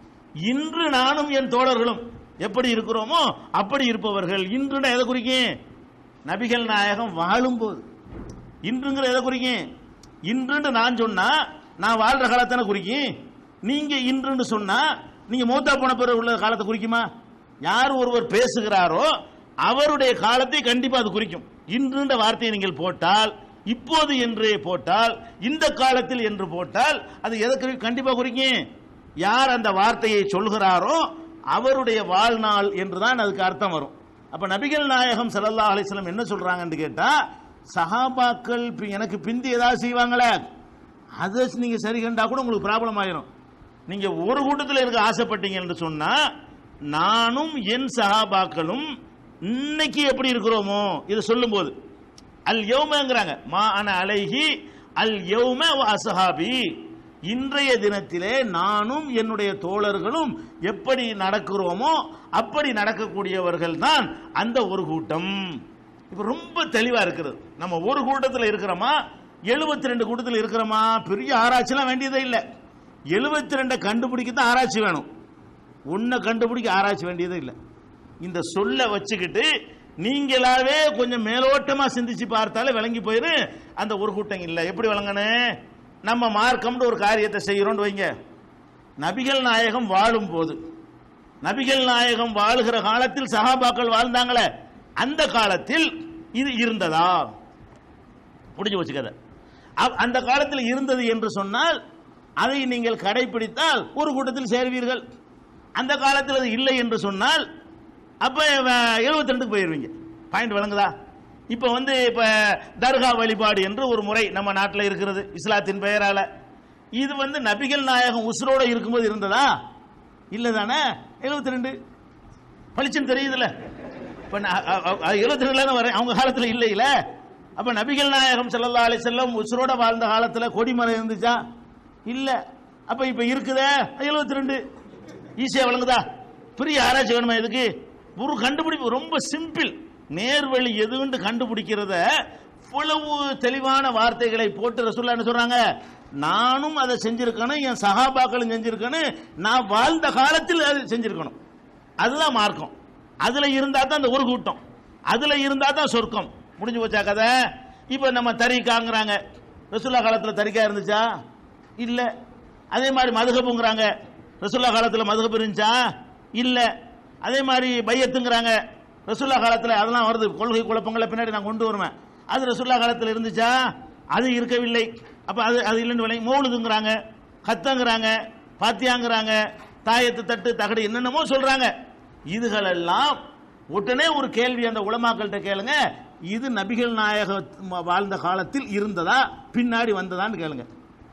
இன்று நானும் என் தோழர்களும் எப்படி இருக்கிறோமோ அப்படி இருப்பவர்கள் இன்றுனா எதை குறிக்கும் நபிகள் நாயகம் வாழும்போது இன்றுங்கிற எதை குறிக்கும் இன்றுன்னு நான் சொன்னா நான் வாழ்ற காலத்தானே குறிக்கும் நீங்க இன்றுன்னு சொன்னா நீங்க மூத்தா போன பிறகு உள்ள காலத்தை குறிக்குமா யார் ஒருவர் பேசுகிறாரோ அவருடைய காலத்தை கண்டிப்பா அது குறிக்கும் இன்றுன்ற வார்த்தையை நீங்கள் போட்டால் இப்போது என்று போட்டால் இந்த காலத்தில் என்று போட்டால் அது எதை குறி- கண்டிப்பா குறிக்கும் யார் அந்த வார்த்தையை சொல்கிறாரோ அவருடைய வாழ்நாள் என்றுதான் அதுக்கு அர்த்தம் வரும் அப்ப நபிகள் நாயகம் ஸல்லல்லாஹு அலைஹி வஸல்லம் என்ன சொல்றாங்கன்னு கேட்டா சஹாபாக்கள் பி- எனக்கு பிந்தி ஏதாவது செய்வாங்களே அதை நீங்க சரி கண்டா கூட உங்களுக்கு ப்ராப்ளம் ஆயிரும் நீங்க ஒரு கூட்டத்தில் இருக்க ஆசைப்பட்டீங்க என்று சொன்னா நானும் என் சஹாபாக்களும் இன்னைக்கு எப்படி இருக்கிறோமோ இதை சொல்லும்போது அல் யௌமங்கிறாங்க மா அன அலைஹி அல் யௌம வ அஸ்ஹாபி இன்றைய தினத்திலே நானும் என்னுடைய தோழர்களும் எப்படி நடக்கிறோமோ அப்படி நடக்கக்கூடியவர்கள் தான் அந்த ஒரு கூட்டம் இப்ப ரொம்ப தெளிவா இருக்கிறது நம்ம ஒரு கூட்டத்தில் இருக்கிறோமா 72 ரெண்டு கூட்டத்தில் இருக்கிறோமா பெரிய ஆராய்ச்சிலாம் வேண்டியதே இல்லை 72 ரெண்டை கண்டுபிடிக்க தான் ஆராய்ச்சி வேணும் ஒன்றை கண்டுபிடிக்க ஆராய்ச்சி வேண்டியதே இல்லை இந்த சொல்ல வச்சுக்கிட்டு நீங்களாவே கொஞ்சம் மேலோட்டமா சிந்திச்சு பார்த்தாலே விளங்கி போயிரு அந்த ஒரு கூட்டம் இல்லை எப்படி விளங்கணும் நம்ம மார்க்கம்னு ஒரு காரியத்தை செய்கிறோம்னு வைங்க நபிகள் நாயகம் வாழும் போது நபிகள் நாயகம் வாழுகிற காலத்தில் சஹாபாக்கள் வாழ்ந்தாங்களே அந்த காலத்தில் இது இருந்ததா முடிஞ்சு வச்சு கதை அ- அந்த காலத்தில் இருந்தது என்று சொன்னால் அதை நீங்கள் கடைபிடித்தால் ஒரு கூட்டத்தில் சேர்வீர்கள் அந்த காலத்தில் அது இல்லை என்று சொன்னால் அப்ப எழுபத்தி ரெண்டுக்கு போயிருவீங்க பாயிண்ட் விளங்குதா இப்போ வந்து இப்போ தர்கா வழிபாடு என்று ஒரு முறை நம்ம நாட்டில் இருக்கிறது இஸ்லாத்தின் பெயரால இது வந்து நபிகள் நாயகம் உசுரோட இருக்கும்போது இருந்ததா இல்லை தானே எழுபத்தி ரெண்டு பளிச்சுன்னு தெரியுதுல்ல இப்போ எழுபத்தி ரெண்டுல வரேன் அவங்க காலத்தில் இல்லை இல்ல அப்ப நபிகள் நாயகம் ஸல்லல்லாஹு அலைஹி செல்லம் உசுரோட வாழ்ந்த காலத்தில் கொடிமரம் இருந்துச்சா இல்ல அப்ப இப்ப இருக்குதே எழுபத்தி ரெண்டு ஈஸியா விளங்குதா பெரிய ஆராய்ச்சி வேணுமா இதுக்கு ஒரு கண்டுபிடிப்பு ரொம்ப சிம்பிள் நேர்வழி எதுன்னு கண்டுபிடிக்கிறத இவ்வளவு தெளிவான வார்த்தைகளை போட்டு ரசூல்லா என்ன சொல்றாங்க நானும் அதை செஞ்சிருக்கணும் என் சகாபாக்களும் செஞ்சிருக்கணும் நான் வாழ்ந்த காலத்தில் அதை செஞ்சிருக்கணும் அதுதான் மார்க்கம் அதுல இருந்தா தான் அந்த ஒரு கூட்டம் அதுல இருந்தா தான் சொர்க்கம் முடிஞ்சு போச்சா கதை இப்ப நம்ம தரிக்காங்கிறாங்க ரசூல்லா காலத்துல தரிக்கா இருந்துச்சா இல்ல அதே மாதிரி மதுகப்புங்கிறாங்க ரசூல்லா காலத்துல மதுகப்பு இருந்துச்சா இல்ல அதே மாதிரி பையத்துங்கிறாங்க ரசூல்லா காலத்துல அதெல்லாம் வருது கொள்கை குழப்பங்களை பின்னாடி நான் கொண்டு வருவேன் அது ரசூல்லா காலத்துல இருந்துச்சா அது இருக்கவில்லை அப்ப அது அது இல்லைன்னு விளங்கி மௌலுதுங்கிறாங்க கத்தங்கிறாங்க பாத்தியாங்கிறாங்க தாயத்து தட்டு தகடு என்னென்னமோ சொல்றாங்க இதுகளெல்லாம் உடனே ஒரு கேள்வி அந்த உலமாக்கள்கிட்ட கேளுங்க இது நபிகள் நாயக வாழ்ந்த காலத்தில் இருந்ததா பின்னாடி வந்ததான்னு கேளுங்க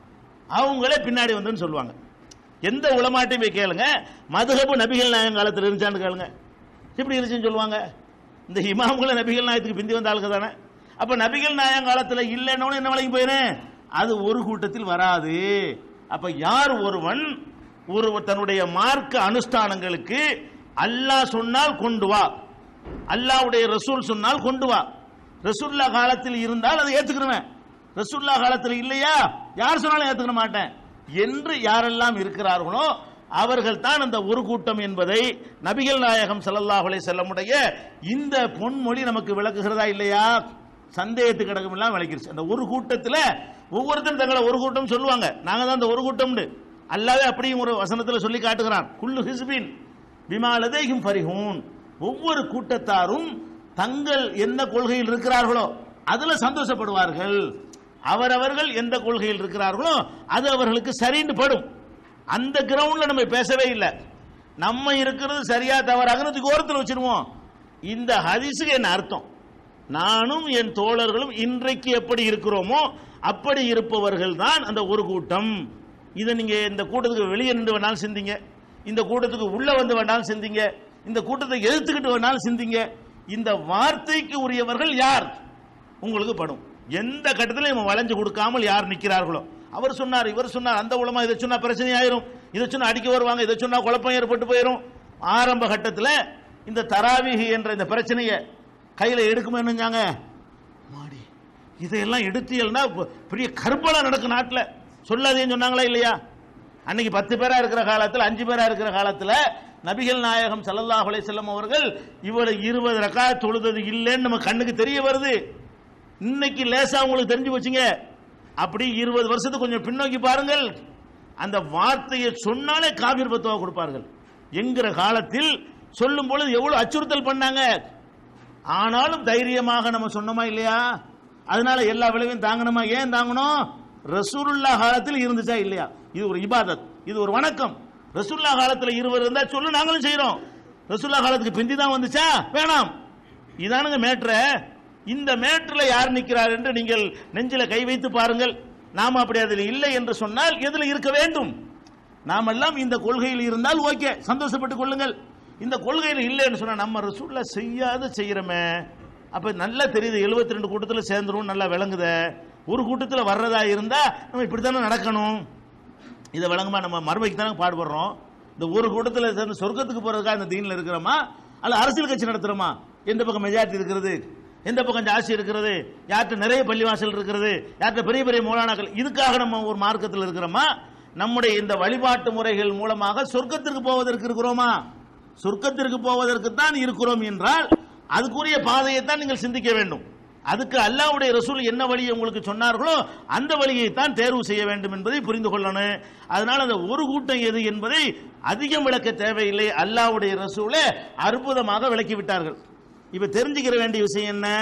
அவங்களே பின்னாடி வந்ததுன்னு சொல்லுவாங்க எந்த உலமாட்டையும் போய் கேளுங்க மதுகபு நபிகள் நாயகம் காலத்தில் இருந்துச்சான்னு கேளுங்க எப்படி இருந்துச்சுன்னு சொல்லுவாங்க இந்த இமாம்களை நபிகள் நாயகத்துக்கு பிந்தி வந்த ஆளுங்க தானே அப்ப நபிகள் நாயகம் காலத்தில் இல்லைன்னு என்ன விலைக்கு போயிரு அது ஒரு கூட்டத்தில் வராது அப்ப யார் ஒருவன் ஒரு தன்னுடைய மார்க்க அனுஷ்டானங்களுக்கு அல்லாஹ் சொன்னால் கொண்டு வா அல்லாஹ்வுடைய ரசூல் சொன்னால் கொண்டு வா ரசூல்லா காலத்தில் இருந்தால் அதை ஏத்துக்கிறவன் ரசூல்லா காலத்தில் இல்லையா யார் சொன்னாலும் ஏத்துக்க மாட்டேன் என்று யாரெல்லாம் இருக்கிறார்களோ அவர்கள் தான் அந்த ஒரு கூட்டம் என்பதை நபிகள் நாயகம் ஸல்லல்லாஹு அலைஹி செல்லமுடைய இந்த பொன்மொழி நமக்கு விளக்குகிறதா இல்லையா சந்தேகத்துக்கு கிடக்குமெல்லாம் விளக்கிருச்சு அந்த ஒரு கூட்டத்தில் ஒவ்வொருத்தரும் தங்களை ஒரு கூட்டம் சொல்லுவாங்க நாங்க தான் அந்த ஒரு கூட்டம்னு அல்லாவே அப்படியும் ஒரு வசனத்தில் சொல்லி காட்டுகிறான் குல்லு ஹிஸ்பின் பிமாலதேகும் பரிஹூன் ஒவ்வொரு கூட்டத்தாரும் தங்கள் என்ன கொள்கையில் இருக்கிறார்களோ அதுல சந்தோஷப்படுவார்கள் அவரவர்கள் எந்த கொள்கையில் இருக்கிறார்களோ அது அவர்களுக்கு சரின்னு படும் அந்த கிரவுண்ட்ல நம்ம பேசவே இல்லை நம்ம இருக்கிறது சரியா தவறாகிறதுக்கு ஓரத்தில் வச்சிருவோம் இந்த ஹதீஸுக்கு என்ன அர்த்தம் நானும் என் தோழர்களும் இன்றைக்கு எப்படி இருக்கிறோமோ அப்படி இருப்பவர்கள் தான் அந்த ஒரு கூட்டம் இதை நீங்க இந்த கூட்டத்துக்கு வெளியே நின்று வேணாலும் சிந்திங்க இந்த கூட்டத்துக்கு உள்ள வந்து வேணாலும் சிந்திங்க இந்த கூட்டத்தை எதிர்த்துக்கிட்டு வேணாலும் சிந்திங்க இந்த வார்த்தைக்கு உரியவர்கள் யார் உங்களுக்கு படும் எந்த கட்டத்திலும் இவன் வளைஞ்சு கொடுக்காமல் யார் நிற்கிறார்களோ அவர் சொன்னார் இவர் சொன்னார் அந்த உலமா இதை சொன்னா பிரச்சனை ஆயிரும் இதை சொன்னா அடிக்க வருவாங்க இதை சொன்னா குழப்பம் ஏற்பட்டு போயிடும் ஆரம்ப கட்டத்தில் இந்த தராவிகி என்ற இந்த பிரச்சனையை கையில் எடுக்குமே நினைஞ்சாங்க மாடி இதையெல்லாம் எடுத்தீங்கன்னா பெரிய கர்ப்பலா நடக்கும் நாட்டில் சொல்லாதேன்னு சொன்னாங்களா இல்லையா அன்னைக்கு பத்து பேரா இருக்கிற காலத்தில் அஞ்சு பேரா இருக்கிற காலத்தில் நபிகள் நாயகம் ஸல்லல்லாஹு அலைஹி வஸல்லம் அவர்கள் இவ்வளவு இருபது ரக்கா தொழுதது இல்லைன்னு நம்ம கண்ணுக்கு தெரிய வருது இன்னைக்கு லேசா உங்களுக்கு தெரிஞ்சு வச்சுங்க அப்படி இருபது வருஷத்துக்கு கொஞ்சம் பின்னோக்கி பாருங்கள் அந்த வார்த்தையை சொன்னாலே காபீர் பத்துவா கொடுப்பார்கள் என்கிற காலத்தில் சொல்லும் பொழுது எவ்வளவு அச்சுறுத்தல் பண்ணாங்க ஆனாலும் தைரியமாக நம்ம சொன்னோமா இல்லையா அதனால எல்லா விளைவையும் தாங்கணுமா ஏன் தாங்கணும் ரசூலுல்லா காலத்தில் இருந்துச்சா இல்லையா இது ஒரு இபாதத் இது ஒரு வணக்கம் ரசூல்லா காலத்தில் இருவர் இருந்தா சொல்லு நாங்களும் செய்றோம் ரசூல்லா காலத்துக்கு பிந்தி தான் வந்துச்சா வேணாம் இதானுங்க மேட்ரு இந்த மேட்ரில் யார் நிற்கிறார் என்று நீங்கள் நெஞ்சில கை வைத்து பாருங்கள் நாம் அப்படி அதில் இல்லை என்று சொன்னால் எதில் இருக்க வேண்டும் நாமெல்லாம் இந்த கொள்கையில் இருந்தால் ஓகே சந்தோஷப்பட்டுக் கொள்ளுங்கள் இந்த கொள்கையில் இல்லைன்னு சொன்னா நம்ம ரசூல்ல செய்யாத செய்யறோமே அப்ப நல்லா தெரியுது 72 ரெண்டு கூட்டத்தில் சேர்ந்துரும் நல்லா விளங்குதே ஒரு கூட்டத்தில் வர்றதா இருந்தா நம்ம இப்படித்தானே நடக்கணும் இதை விளங்குமா நம்ம மறுமைக்கு தானே பாடுபடுறோம் இந்த ஒரு கூட்டத்தில் சேர்ந்து சொர்க்கத்துக்கு போறதுக்காக இந்த தீனில் இருக்கிறோமா அல்ல அரசியல் கட்சி நடத்துறோமா எந்த பக்கம் மெஜாரிட்டி இருக்கிறது எந்த பக்கம் ஜாஸ்தி இருக்கிறது யார்கிட்ட நிறைய பள்ளிவாசல் இருக்கிறது யார்கிட்ட பெரிய பெரிய மூலானாக்கள் இதுக்காக நம்ம ஒரு மார்க்கத்தில் இருக்கிறோமா நம்முடைய இந்த வழிபாட்டு முறைகள் மூலமாக சொர்க்கத்திற்கு போவதற்கு இருக்கிறோமா சொர்க்கத்திற்கு போவதற்கு தான் இருக்கிறோம் என்றால் அதுக்குரிய பாதையை தான் நீங்கள் சிந்திக்க வேண்டும் அதுக்கு அல்லாஹ்வுடைய ரசூல் என்ன வழியை உங்களுக்கு சொன்னார்களோ அந்த வழியை தான் தேர்வு செய்ய வேண்டும் என்பதை புரிந்து கொள்ளணும் அதனால அந்த ஒரு கூட்டம் எது என்பதை அதிகம் விளக்க தேவையில்லை அல்லாஹ்வுடைய ரசூலே அற்புதமாக விளக்கி விட்டார்கள் இப்ப தெரிஞ்சுக்கிற வேண்டிய விஷயம் என்ன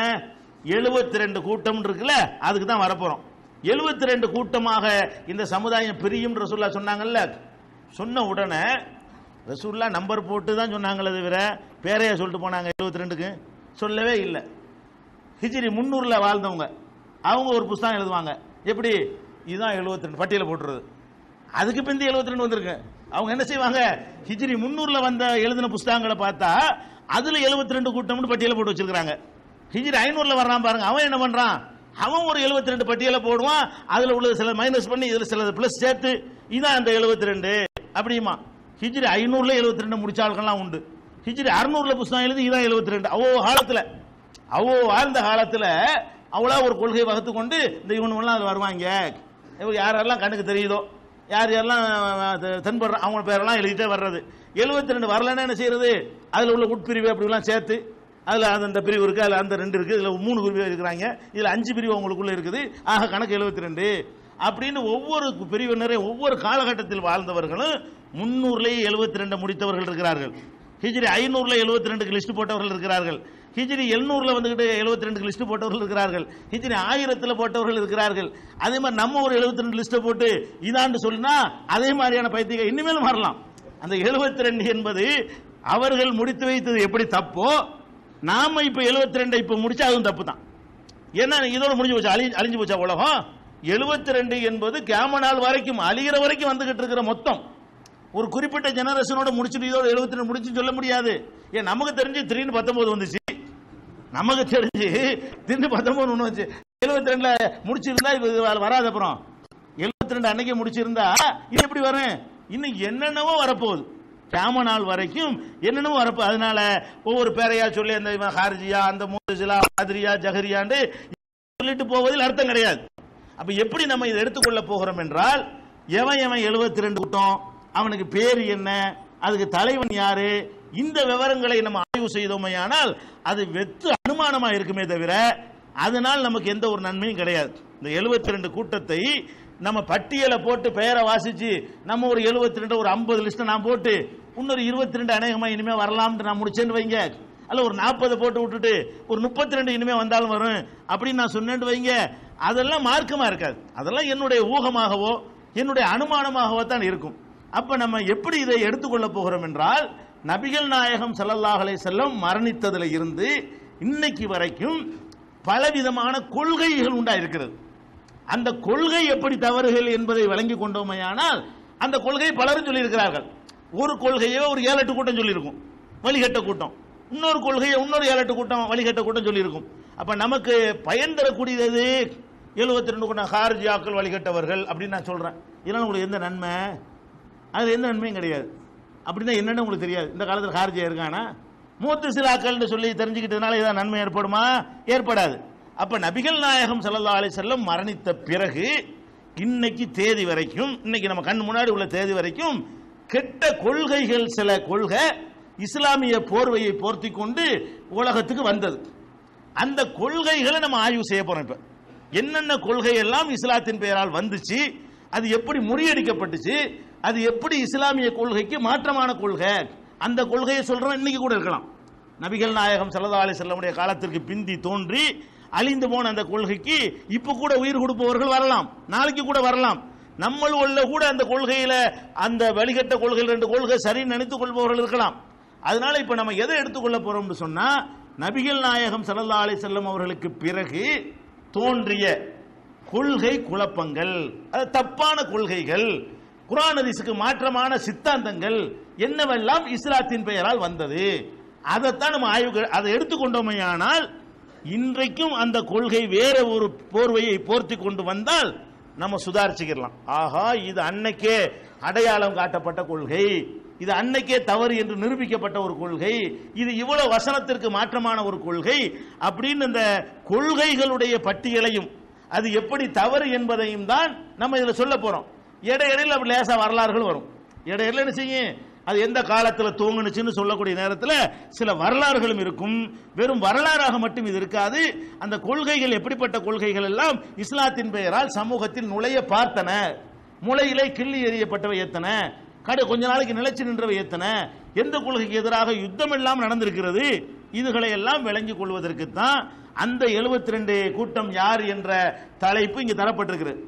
72 ரெண்டு கூட்டம் இருக்குல்ல அதுக்கு தான் வரப்போறோம் 72 ரெண்டு கூட்டமாக இந்த சமுதாயம் பிரியும் ரசூல்லா சொன்னாங்கல்ல சொன்ன உடனே ரசூல்லா நம்பர் போட்டு தான் சொன்னாங்களே தவிர பேரையா சொல்லிட்டு போனாங்க 72 ரெண்டுக்கு சொல்லவே இல்லை ஹிஜ்ரி முந்நூறுல வாழ்ந்தவங்க அவங்க ஒரு புஸ்தகம் எழுதுவாங்க எப்படி இதுதான் 72 ரெண்டு பட்டியல போட்டுறது அதுக்கு பிந்தி 72 ரெண்டு வந்திருக்கு அவங்க என்ன செய்வாங்க ஹிஜ்ரி முந்நூறுல வந்த எழுதின புஸ்தகங்களை பார்த்தா அதுல 72 ரெண்டு கூட்டம்னு பட்டியல போட்டு வச்சிருக்காங்க ஹிஜ்ரி ஐநூறுல வர்றான் பாருங்க அவன் என்ன பண்றான் அவன் ஒரு 72 ரெண்டு பட்டியல போடுவான் அதுல உள்ளது சில மைனஸ் பண்ணி இதுல சில பிளஸ் சேர்த்து இதான் அந்த 72 ரெண்டு அப்படிமா ஹிஜ்ரி ஐநூறுல 72 ரெண்டு முடிச்ச ஆட்கள்லாம் உண்டு ஹிஜ்ரி அறுநூறுல புஸ்தகம் எழுதி இதான் 72 ரெண்டு அவ்வளோ காலத்துல அவ்வளோ வாழ்ந்த காலத்துல அவ்வளோ ஒரு கொள்கை வகுத்து கொண்டு இந்த இவனுமெல்லாம் அது வருவாங்க இவங்க யார் யாரெல்லாம் கண்ணுக்கு தெரியுதோ யார் யாரெல்லாம் அஹ், தென்படுற அவங்க பேரெல்லாம் எழுதிட்டே வர்றது 72 ரெண்டு வரலன்னா என்ன செய்யறது அதுல உள்ள உட்பிரிவு அப்படிலாம் சேர்த்து அதுல அந்த அந்த பிரிவு இருக்கு அதுல அந்த ரெண்டு இருக்கு இதுல மூணு பிரிவு இருக்கிறாங்க இதுல அஞ்சு பிரிவு உங்களுக்குள்ள இருக்குது ஆக கணக்கு 72 ரெண்டு அப்படின்னு ஒவ்வொரு பிரிவினரை ஒவ்வொரு காலகட்டத்தில் வாழ்ந்தவர்களும் முன்னூறுலேயே 72 ரெண்டு முடித்தவர்கள் இருக்கிறார்கள் ஹிஜ்ரி ஐநூறுல 72 ரெண்டுக்கு லிஸ்ட் போட்டவர்கள் இருக்கிறார்கள் ஹிஜ்ரி எழுநூறுல வந்துகிட்டு 72 ரெண்டுக்கு லிஸ்ட் போட்டவர்கள் இருக்கிறார்கள் ஹிஜ்ரி ஆயிரத்துல போட்டவர்கள் இருக்கிறார்கள் அதே மாதிரி நம்ம ஒரு 72 ரெண்டு லிஸ்ட்டை போட்டு இதாண்டு சொன்னா அதே மாதிரியான பைத்தியங்க இனிமேலும் மாறலாம் அந்த 72 ரெண்டு என்பது அவர்கள் முடித்து வைத்தது எப்படி தப்போ நாம இப்ப 72 ரெண்டை இப்ப முடிச்சா அதுவும் தப்பு தான் ஏன்னா இதோட முடிஞ்சு போச்சா அழி அழிஞ்சு போச்சா உலகம் 72 ரெண்டு என்பது கேம நாள் வரைக்கும் அழிகிற வரைக்கும் வந்துகிட்டு இருக்கிற மொத்தம் ஒரு குறிப்பிட்ட ஜெனரேஷனோட முடிச்சுட்டு இதோட 72 ரெண்டு முடிச்சுன்னு சொல்ல முடியாது ஏன் நமக்கு தெரிஞ்சு திடீர்னு பத்தொன்பது வந்துச்சு நமக்கு தெரிஞ்சு திடீர்னு பத்தொன்பது ஒன்று வச்சு 72 ரெண்டுல முடிச்சிருந்தா இது வராது அப்புறம் 72 ரெண்டு அன்னைக்கு முடிச்சிருந்தா இது எப்படி வரும் இன்னும் என்னென்னவோ வரப்போகுது கியாம நாள் வரைக்கும் என்னென்னவோ வரப்போ அதனால ஒவ்வொரு பேரையா சொல்லி அந்த இவன் ஹார்ஜியா அந்த மூசிலா மாதிரியா ஜஹரியாண்டு சொல்லிட்டு போவதில் அர்த்தம் கிடையாது அப்ப எப்படி நம்ம இதை எடுத்துக்கொள்ள போகிறோம் என்றால் எவன் எவன் 72 ரெண்டு கூட்டம் அவனுக்கு பேர் என்ன அதுக்கு தலைவன் யாரு இந்த விவரங்களை நம்ம ஆய்வு செய்தோமையானால் அது வெத்து அனுமானமா இருக்குமே தவிர அதனால் நமக்கு எந்த ஒரு நன்மையும் கிடையாது இந்த 72 ரெண்டு கூட்டத்தை நம்ம பட்டியலை போட்டு பெயரை வாசிச்சு நம்ம ஒரு 72 ரெண்டு ஒரு 50 லிஸ்ட் நான் போட்டு இன்னொரு 22 ரெண்டு அநேகமா இனிமே வரலாம்னு நான் முடிச்சேன்னு வைங்க அல்ல ஒரு நாற்பது போட்டு விட்டுட்டு ஒரு முப்பத்தி ரெண்டு இனிமே வந்தாலும் வரும் அப்படின்னு நான் சொன்னேன்னு வைங்க அதெல்லாம் மார்க்கமா இருக்காது அதெல்லாம் என்னுடைய ஊகமாகவோ என்னுடைய அனுமானமாகவோ தான் இருக்கும் அப்ப நம்ம எப்படி இதை எடுத்துக்கொள்ள போகிறோம் என்றால் நபிகள் நாயகம் ஸல்லல்லாஹு அலைஹி செல்லம் மரணித்ததுல இருந்து இன்னைக்கு வரைக்கும் பலவிதமான கொள்கைகள் உண்டா இருக்கிறது அந்த கொள்கை எப்படி தவறுகள் என்பதை விளங்கி கொண்டோமையானால் அந்த கொள்கையை பலரும் சொல்லியிருக்கிறார்கள் ஒரு கொள்கையோ ஒரு ஏழு எட்டு கூட்டம் சொல்லியிருக்கும் வழிகட்ட கூட்டம் இன்னொரு கொள்கையை இன்னொரு ஏழு எட்டு கூட்டம் வழிகட்ட கூட்டம் சொல்லியிருக்கும் அப்ப நமக்கு பயன் தரக்கூடியது எது எழுபத்தி ரெண்டு கூட்டம் ஹார்ஜியாக்கள் வழிகட்டவர்கள் அப்படின்னு நான் சொல்றேன் இதனால உங்களுக்கு எந்த நன்மை அதுல எந்த நன்மையும் கிடையாது அப்படின்னா என்னன்னு உங்களுக்கு தெரியாது இந்த காலத்தில் ஹார்ஜியா இருக்கானா மூத்து சிலாக்கள்னு சொல்லி தெரிஞ்சுக்கிட்டதுனால ஏதாவது நன்மை ஏற்படுமா ஏற்படாது அப்ப நபிகள் நாயகம் ஸல்லல்லாஹு அலைஹி வஸல்லம் மரணித்த பிறகு இன்னைக்கு தேதி வரைக்கும் இன்னைக்கு நம்ம கண் முன்னாடி உள்ள தேதி வரைக்கும் கெட்ட கொள்கைகள் சில கொள்கை இஸ்லாமிய போர்வையை போர்த்தி கொண்டு உலகத்துக்கு வந்தது அந்த கொள்கைகளை நம்ம ஆய்வு செய்ய போறோம் இப்ப என்னென்ன கொள்கை எல்லாம் இஸ்லாத்தின் பெயரால் வந்துச்சு அது எப்படி முறியடிக்கப்பட்டுச்சு அது எப்படி இஸ்லாமிய கொள்கைக்கு மாற்றமான கொள்கை அந்த கொள்கையை சொல்றோம் இன்னைக்கு கூட இருக்கலாம் நபிகள் நாயகம் ஸல்லல்லாஹு அலைஹி வஸல்லமுடைய காலத்திற்கு பிந்தி தோன்றி அழிந்து போன அந்த கொள்கைக்கு இப்ப கூட உயிர் கொடுப்பவர்கள் வரலாம் நாளைக்கு கூட வரலாம் நம்மள் உள்ள கூட அந்த கொள்கையில அந்த வழிகட்ட கொள்கையில் ரெண்டு கொள்கை சரின்னு நினைத்துக் கொள்பவர்கள் இருக்கலாம் அதனால இப்ப நம்ம எதை எடுத்துக்கொள்ள போறோம்னு சொன்னா நபிகள் நாயகம் ஸல்லல்லாஹு அலைஹி வஸல்லம் அவர்களுக்கு பிறகு தோன்றிய கொள்கை குழப்பங்கள் அது தப்பான கொள்கைகள் குர்ஆன் ஹதீஸுக்கு மாற்றமான சித்தாந்தங்கள் என்னவெல்லாம் இஸ்லாத்தின் பெயரால் வந்தது அதைத்தான் நம்ம ஆய்வு அதை எடுத்துக்கொண்டோமையானால் இன்றைக்கும் அந்த கொள்கை வேற ஒரு போர்வையை போர்த்தி கொண்டு வந்தால் நம்ம சுதாரிச்சுக்கிடலாம் ஆஹா இது அன்னைக்கே அடையாளம் காட்டப்பட்ட கொள்கை இது அன்னைக்கே தவறு என்று நிரூபிக்கப்பட்ட ஒரு கொள்கை இது இவ்வளவு வசனத்திற்கு மாற்றமான ஒரு கொள்கை அப்படின்னு இந்த கொள்கைகளுடைய பட்டியலையும் அது எப்படி தவறு என்பதையும் தான் நம்ம இதுல சொல்ல போறோம் இடையிடையில் அப்படி லேசா வரலாறுகள் வரும் இடையில என்ன செய்யும் அது எந்த காலத்துல தூங்குனுச்சுன்னு சொல்லக்கூடிய நேரத்தில் சில வரலாறுகளும் இருக்கும் வெறும் வரலாறாக மட்டும் இது இருக்காது அந்த கொள்கைகள் எப்படிப்பட்ட கொள்கைகள் எல்லாம் இஸ்லாத்தின் பெயரால் சமூகத்தில் நுழைய பார்த்தன முளையிலே கிள்ளி எறியப்பட்டவை எத்தனை கடை கொஞ்ச நாளைக்கு நிலைச்சு நின்றவை எத்தனை எந்த கொள்கைக்கு எதிராக யுத்தம் எல்லாம் நடந்திருக்கிறது இதுகளை எல்லாம் விளங்கிக் கொள்வதற்கு தான் அந்த 72 ரெண்டு கூட்டம் யார் என்ற தலைப்பு இங்கு தரப்பட்டிருக்கிறது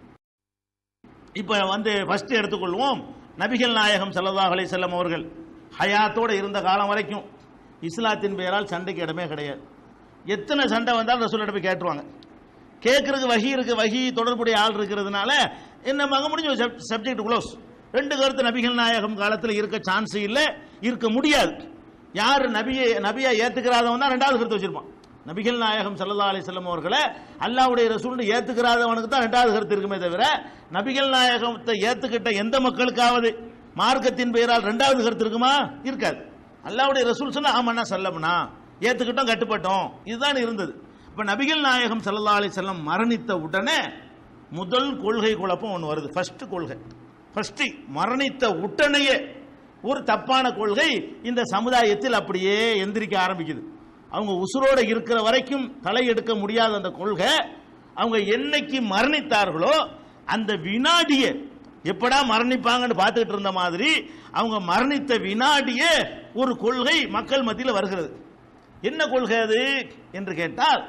இப்ப வந்து ஃபர்ஸ்ட் எடுத்துக்கொள்வோம் நபிகள் நாயகம் ஸல்லல்லாஹு அலைஹி வஸல்லம் அவர்கள் ஹயாத்தோட இருந்த காலம் வரைக்கும் இஸ்லாத்தின் பெயரால் சண்டைக்கு இடமே கிடையாது எத்தனை சண்டை வந்தாலும் ரசூல்கிட்ட போய் கேட்டுருவாங்க கேட்கறதுக்கு வகி இருக்கு வகி தொடர்புடைய ஆள் இருக்கிறதுனால என்ன மக முடிஞ்ச சப்ஜெக்ட் க்ளோஸ் ரெண்டு கருத்து நபிகள் நாயகம் காலத்தில் இருக்க சான்ஸ் இல்லை இருக்க முடியாது யார் நபியை நபியா ஏத்துக்கிறாதவன் தான் ரெண்டாவது கருத்து வச்சிருப்பான் நபிகள் நாயகம் ஸல்லல்லாஹு அலைஹி வஸல்லம் அவர்களை அல்லாஹ்வுடைய ரசூல்னு ஏத்துக்கிறாதவனுக்கு தான் ரெண்டாவது கருத்து இருக்குமே தவிர நபிகள் நாயகத்தை ஏத்துக்கிட்ட எந்த மக்களுக்காவது மார்க்கத்தின் பெயரால் ரெண்டாவது கருத்து இருக்குமா இருக்காது அல்லாஹ்வுடைய ரசூல் சொன்னா ஆமாண்ணா சல்லம்னா ஏத்துக்கிட்டோம் கட்டுப்பட்டோம் இதுதான் இருந்தது இப்ப நபிகள் நாயகம் ஸல்லல்லாஹு அலைஹி வஸல்லம் மரணித்த உடனே முதல் கொள்கை குழப்பம் ஒன்று வருது ஃபர்ஸ்ட் கொள்கை ஃபர்ஸ்ட் மரணித்த உடனேயே ஒரு தப்பான கொள்கை இந்த சமுதாயத்தில் அப்படியே எந்திரிக்க ஆரம்பிக்குது அவங்க உசுரோட இருக்கிற வரைக்கும் தலையெடுக்க முடியாத அந்த கொள்கை அவங்க என்னைக்கு மரணித்தார்களோ அந்த வினாடியே எப்படா மரணிப்பாங்கன்னு பார்த்துக்கிட்டு இருந்த மாதிரி அவங்க மரணித்த வினாடியே ஒரு கொள்கை மக்கள் மத்தியில் வருகிறது என்ன கொள்கை அது என்று கேட்டால்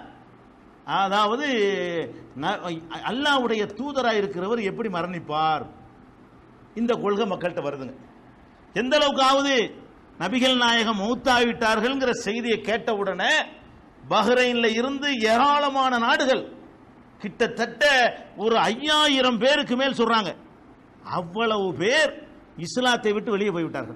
அதாவது ந- அல்லாஹ்வுடைய தூதராக இருக்கிறவர் எப்படி மரணிப்பார் இந்த கொள்கை மக்கள்கிட்ட வருதுங்க எந்த அளவுக்கு ஆகுது நபிகள் நாயகம் மௌத்தாவிட்டார்கள்ங்கிற செய்தியை கேட்ட உடனே பஹ்ரைன்ல இருந்து ஏராளமான நாடுகள் கிட்டத்தட்ட ஒரு ஐயாயிரம் பேருக்கு மேல் சொல்றாங்க அவ்வளவு பேர் இஸ்லாத்தை விட்டு வெளியே போய்விட்டார்கள்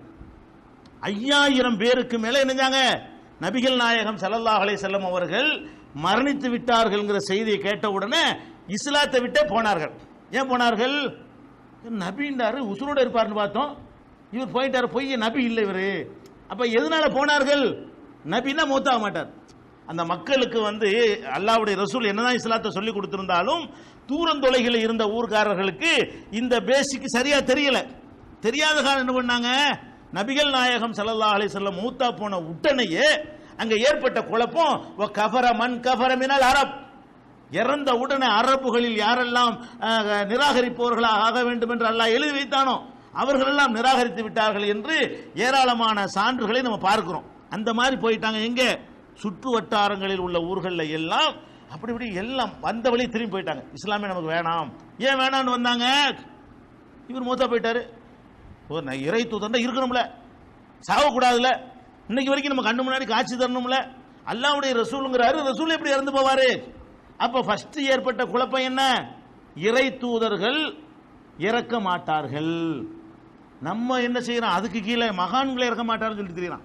ஐயாயிரம் பேருக்கு மேல என்னஞ்சாங்க நபிகள் நாயகம் ஸல்லல்லாஹு அலைஹி வஸல்லம் அவர்கள் மரணித்து விட்டார்கள்ங்கிற செய்தியை கேட்ட உடனே இஸ்லாத்தை விட்டே போனார்கள் ஏன் போனார்கள் நபின்றாரு உசுரோட இருப்பார்னு பார்த்தோம் இவர் போயிட்டாரு பொய் நபி இல்லை இவரு அப்ப எதனால போனார்கள் நபின்னா மூத்தாக மாட்டார் அந்த மக்களுக்கு வந்து அல்லாஹ்வுடைய ரசூல் என்னதான் இஸ்லாத்தை சொல்லி கொடுத்திருந்தாலும் தூரந்தொலைகளில் இருந்த ஊர்க்காரர்களுக்கு இந்த பேசிக் சரியா தெரியல தெரியாத காலம் என்ன பண்ணாங்க நபிகள் நாயகம் ஸல்லல்லாஹு அலைஹி வஸல்லம் மூத்தா போன உடனேயே அங்க ஏற்பட்ட குழப்பம் வ கஃபர மன் கஃபர மினல் அரப் இறந்த உடனே அரபுகளில் யாரெல்லாம் அஹ், நிராகரிப்பவர்களாக ஆக வேண்டும் என்று அல்லாஹ் எழுதி வைத்தானோ அவர்களெல்லாம் நிராகரித்து விட்டார்கள் என்று ஏராளமான சான்றுகளை நம்ம பார்க்கிறோம் அந்த மாதிரி போயிட்டாங்க எங்க சுற்று வட்டாரங்களில் உள்ள ஊர்களில் எல்லாம் அப்படி இப்படி எல்லாம் வந்த வழி திரும்பி போயிட்டாங்க இஸ்லாமே நமக்கு வேணாம் ஏன் வேணாம்னு வந்தாங்க இவர் மூத்தா போயிட்டாரு ஒரு ந- இறை தூதண்டா இருக்கணும்ல சாவக்கூடாதுல இன்னைக்கு வரைக்கும் நம்ம கண்ணு முன்னாடி காட்சி தரணும்ல அல்லாஹ்வுடைய ரசூலுங்கிறாரு ரசூல் எப்படி இறந்து போவாரு அப்ப ஃபர்ஸ்ட் ஏற்பட்ட குழப்பம் என்ன இறை தூதர்கள் இறக்க மாட்டார்கள் நம்ம என்ன செய்யறோம் அதுக்கு கீழே மகான்களை இறக்க மாட்டாருன்னு சொல்லி தெரியலாம்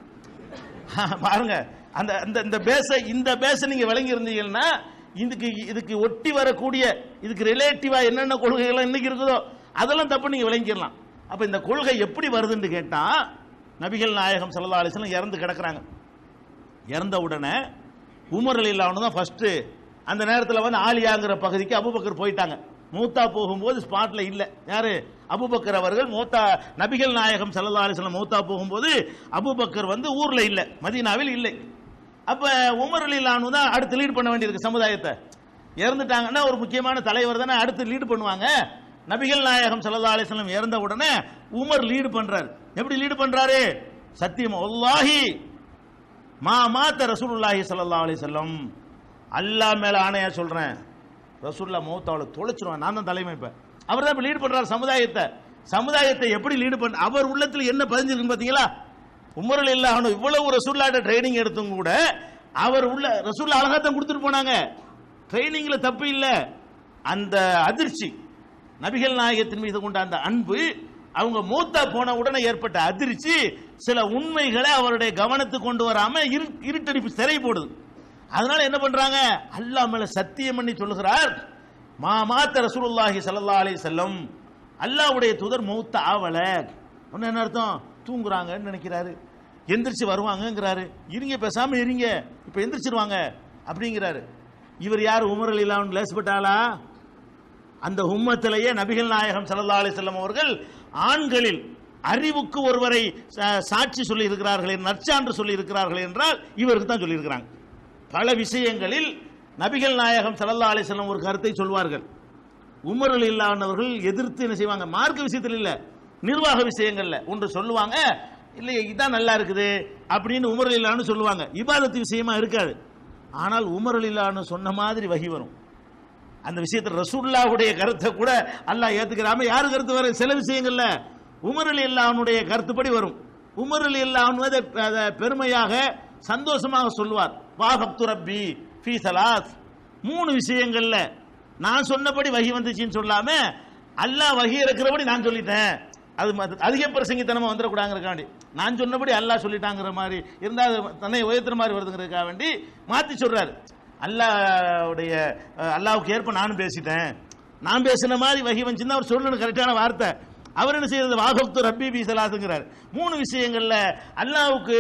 பாருங்க அந்த அந்த இந்த பேச இந்த பேச நீங்க விளங்கி இருந்தீங்கன்னா இதுக்கு இதுக்கு ஒட்டி வரக்கூடிய இதுக்கு ரிலேட்டிவா என்னென்ன கொள்கைகள் இன்னைக்கு இருக்குதோ அதெல்லாம் தப்பு நீங்க விளங்கிடலாம் அப்ப இந்த கொள்கை எப்படி வருதுன்னு கேட்டா நபிகள் நாயகம் ஸல்லல்லாஹு அலைஹி வஸல்லம் இறந்து கிடக்குறாங்க இறந்த உடனே உமர் அலில்லான்னு தான் ஃபர்ஸ்ட் அந்த நேரத்தில் வந்து ஆலியாங்கிற பகுதிக்கு அபுபக்கர் போயிட்டாங்க மூத்தா போகும்போது ஸ்பாட்ல இல்ல யாரு அபுபக்கர் அவர்கள் மூத்தா நபிகள் நாயகம் ஸல்லல்லாஹு அலைஹி வஸல்லம் மூத்தா போகும்போது அபுபக்கர் வந்து ஊர்ல இல்ல மதீனாவில் இல்லை அப்ப உமர் அலில்லானு தான் அடுத்து லீட் பண்ண வேண்டியிருக்கு சமுதாயத்தை இறந்துட்டாங்கன்னா ஒரு முக்கியமான தலைவர் தானே அடுத்து லீடு பண்ணுவாங்க நபிகள் நாயகம் ஸல்லல்லாஹு அலைஹி வஸல்லம் இறந்த உடனே உமர் லீடு பண்றாரு எப்படி லீடு பண்றாரு சத்தியம் அல்லாஹி மா மாத்த ரசூலுல்லாஹி ஸல்லல்லாஹு அலைஹி வஸல்லம் அல்லாஹ் மேல ஆணையா சொல்றேன் ரசூல்லா மௌத்தாவளை தொலைச்சிருவான் நான் தான் தலைமை இப்ப அவர் தான் இப்ப லீடு பண்றாரு சமுதாயத்தை சமுதாயத்தை எப்படி லீடு பண்ண அவர் உள்ளத்துல என்ன பதிஞ்சிருக்கு பாத்தீங்களா உமரில் இல்லாம இவ்வளவு ரசூல்லாட்ட ட்ரைனிங் எடுத்தும் கூட அவர் உள்ள ரசூல்லா அழகாத்தான் கொடுத்துட்டு போனாங்க ட்ரைனிங்ல தப்பு இல்ல அந்த அதிர்ச்சி நபிகள் நாயகத்தின் மீது கொண்ட அந்த அன்பு அவங்க மூத்தா போன உடனே ஏற்பட்ட அதிர்ச்சி சில உண்மைகளை அவருடைய கவனத்துக்கு கொண்டு வராம இரு- இருட்டடிப்பு சிறை போடுது அதனால என்ன பண்றாங்க அல்லாஹ் மேல சத்தியம் பண்ணி சொல்லுகிறார் மா மாத்த ரசூலுல்லாஹி ஸல்லல்லாஹு அலைஹி வஸல்லம் அல்லாஹ்வுடைய தூதர் மௌத்த ஆவல ஒன்னு என்ன அர்த்தம் தூங்குறாங்கன்னு நினைக்கிறாரு எந்திரிச்சு வருவாங்கங்கிறாரு இருங்க பேசாம இருங்க இப்ப எந்திரிச்சிருவாங்க அப்படிங்கிறாரு இவர் யார் உமர் அலிலான் லேசப்பட்டாளா அந்த உம்மத்திலேயே நபிகள் நாயகம் ஸல்லல்லாஹு அலைஹி வஸல்லம் அவர்கள் ஆண்களில் அறிவுக்கு ஒருவரை சா- சாட்சி சொல்லி இருக்கிறார்கள் நற்சான்று சொல்லி இருக்கிறார்கள் என்றால் இவருக்கு தான் சொல்லி இருக்கிறாங்க பல விஷயங்களில் நபிகள் நாயகம் ஸல்லல்லாஹு அலைஹி வஸல்லம் ஒரு கருத்தை சொல்வார்கள் உமரில் இல்லாதவர்கள் எதிர்த்து என்ன செய்வாங்க மார்க்க விஷயத்தில் இல்ல நிர்வாக விஷயங்கள்ல ஒன்று சொல்லுவாங்க இல்லை இதான் நல்லா இருக்குது அப்படின்னு உமரில் இல்லான்னு சொல்லுவாங்க இபாதத்து விஷயமா இருக்காது ஆனால் உமரில் இல்லான்னு சொன்ன மாதிரி வகி வரும் அந்த விஷயத்தில் ரசூல்லாவுடைய கருத்தை கூட அல்லாஹ் ஏத்துக்கிறாம யாரு கருத்து வர சில விஷயங்கள்ல உமர் அலி அல்லாஹ்வுடைய கருத்துப்படி வரும் உமர் அலி அல்லாஹ் அதை பெருமையாக சந்தோஷமாக சொல்லுவார் வா பக்து ரப்பி ஃபீ சலாத் மூணு விஷயங்கள்ல நான் சொன்னபடி வகி வந்துச்சுன்னு சொல்லாம அல்லாஹ் வகி இருக்கிறபடி நான் சொல்லிட்டேன் அது ம- அதிக பிரசங்கித்தனமா வந்துடக்கூடாங்கிறக்காண்டி நான் சொன்னபடி அல்லாஹ் சொல்லிட்டாங்கிற மாதிரி இருந்தா அது தன்னை உயர்த்துற மாதிரி வருதுங்கிறதுக்காக வேண்டி மாத்தி சொல்றாரு அல்லாஹ்வுடைய அஹ், அல்லாஹ்வுக்கு ஏற்ப நானும் பேசிட்டேன் நான் பேசின மாதிரி வகி வந்துச்சுன்னா அவர் சொல்லணும் கரெக்டான வார்த்தை அவர் என்ன செய்யறது வாகப்து ரப்பி பி சலாத்துங்கிறார் மூணு விஷயங்கள்ல அல்லாஹ்வுக்கு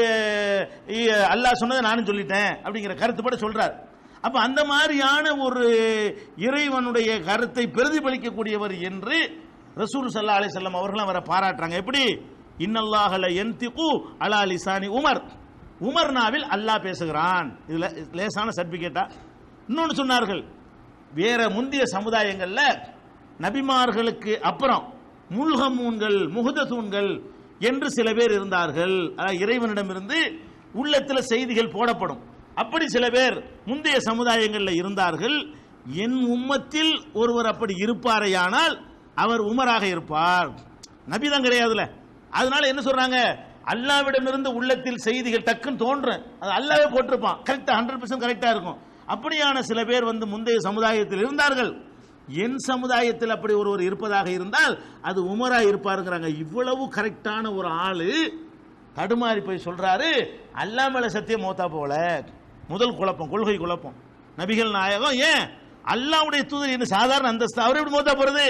இ- அல்லாஹ் சொன்னதை நானும் சொல்லிட்டேன் அப்படிங்கிற கருத்துப்பட சொல்றார் அப்ப அந்த மாதிரியான ஒரு இறைவனுடைய கருத்தை பிரதிபலிக்கக்கூடியவர் என்று ரசூல் சல்லா அலி செல்லம் அவர்களும் அவரை பாராட்டுறாங்க எப்படி இன்னல்லாஹல என்திகு அலா லிசானி உமர் உமர் நாவில் அல்லாஹ் பேசுகிறான் இதுல லேசான சர்டிபிகேட்டா இன்னொன்னு சொன்னார்கள் வேற முந்தைய சமுதாயங்கள்ல நபிமார்களுக்கு அப்புறம் முல்கமூன்கள் முகுதத்தூன்கள் என்று சில பேர் இருந்தார்கள் அதாவது இறைவனிடமிருந்து உள்ளத்தில் செய்திகள் போடப்படும் அப்படி சில பேர் முந்தைய சமுதாயங்களில் இருந்தார்கள் என் உம்மத்தில் ஒருவர் அப்படி இருப்பாரையானால் அவர் உமராக இருப்பார் நபிதான் கிடையாதுல அதனால என்ன சொல்றாங்க அல்லாவிடமிருந்து உள்ளத்தில் செய்திகள் டக்குன்னு தோன்றும் அது அல்லாவே போட்டிருப்பான் கரெக்டா ஹண்ட்ரட் பர்சன்ட் கரெக்டா இருக்கும் அப்படியான சில பேர் வந்து முந்தைய சமுதாயத்தில் இருந்தார்கள் என் சமுதாயத்தில் அப்படி ஒருவர் இருப்பதாக இருந்தால் அது உமரா இருப்பாருங்கிறாங்க இவ்வளவு கரெக்டான ஒரு ஆளு தடுமாறி போய் சொல்றாரு அல்லா மேல சத்தியம் மோத்தா போல முதல் குழப்பம் கொள்கை குழப்பம் நபிகள் நாயகம் ஏன் அல்லாவுடைய தூதர் என்ன சாதாரண அந்தஸ்து அவர் எப்படி மோத்தா போறது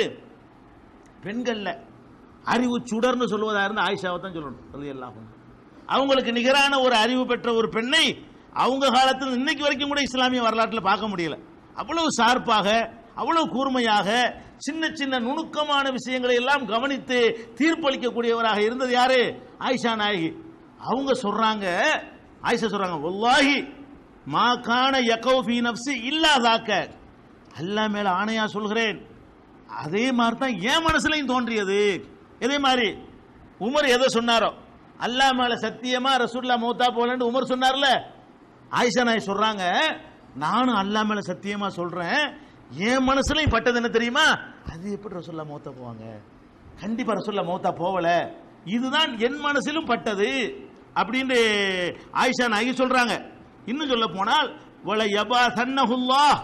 பெண்கள்ல அறிவு சுடர்னு சொல்வதா இருந்து ஆயிஷாவை தான் சொல்லணும் சொல்லி எல்லாம் அவங்களுக்கு நிகரான ஒரு அறிவு பெற்ற ஒரு பெண்ணை அவங்க காலத்தில் இன்னைக்கு வரைக்கும் கூட இஸ்லாமிய வரலாற்றில் பார்க்க முடியல அவ்வளவு ஷார்ப்பாக அவ்வளவு கூர்மையாக சின்ன சின்ன நுணுக்கமான விஷயங்களை எல்லாம் கவனித்து தீர்ப்பளிக்கக்கூடியவராக இருந்தது யாரு ஆயிஷா நாயகி அவங்க சொல்றாங்க ஆயிஷா சொல்றாங்க ஒல்லாஹி மா கான யகௌஃபி நப்சி இல்லாதாக்க அல்லாஹ் மேல ஆணையா சொல்கிறேன் அதே மாதிரி தான் என் மனசுலையும் தோன்றியது இதே மாதிரி உமர் எதை சொன்னாரோ அல்லாஹ் மேல சத்தியமா ரசூல்லா மௌத்தா போலன்னு உமர் சொன்னார்ல ஆயிஷா நாய் சொல்றாங்க நானும் அல்லாஹ் மேல சத்தியமா சொல்றேன் என் மனசுலையும் பட்டது என்ன தெரியுமா அது எப்படி ரசூல்லா மௌத்தா போவாங்க கண்டிப்பா ரசூல்லா மௌத்தா போகல இதுதான் என் மனசிலும் பட்டது அப்படின்னு ஆயிஷா நாயகி சொல்றாங்க இன்னும் சொல்ல போனால் வல யபா சன்னஹுல்லாஹ்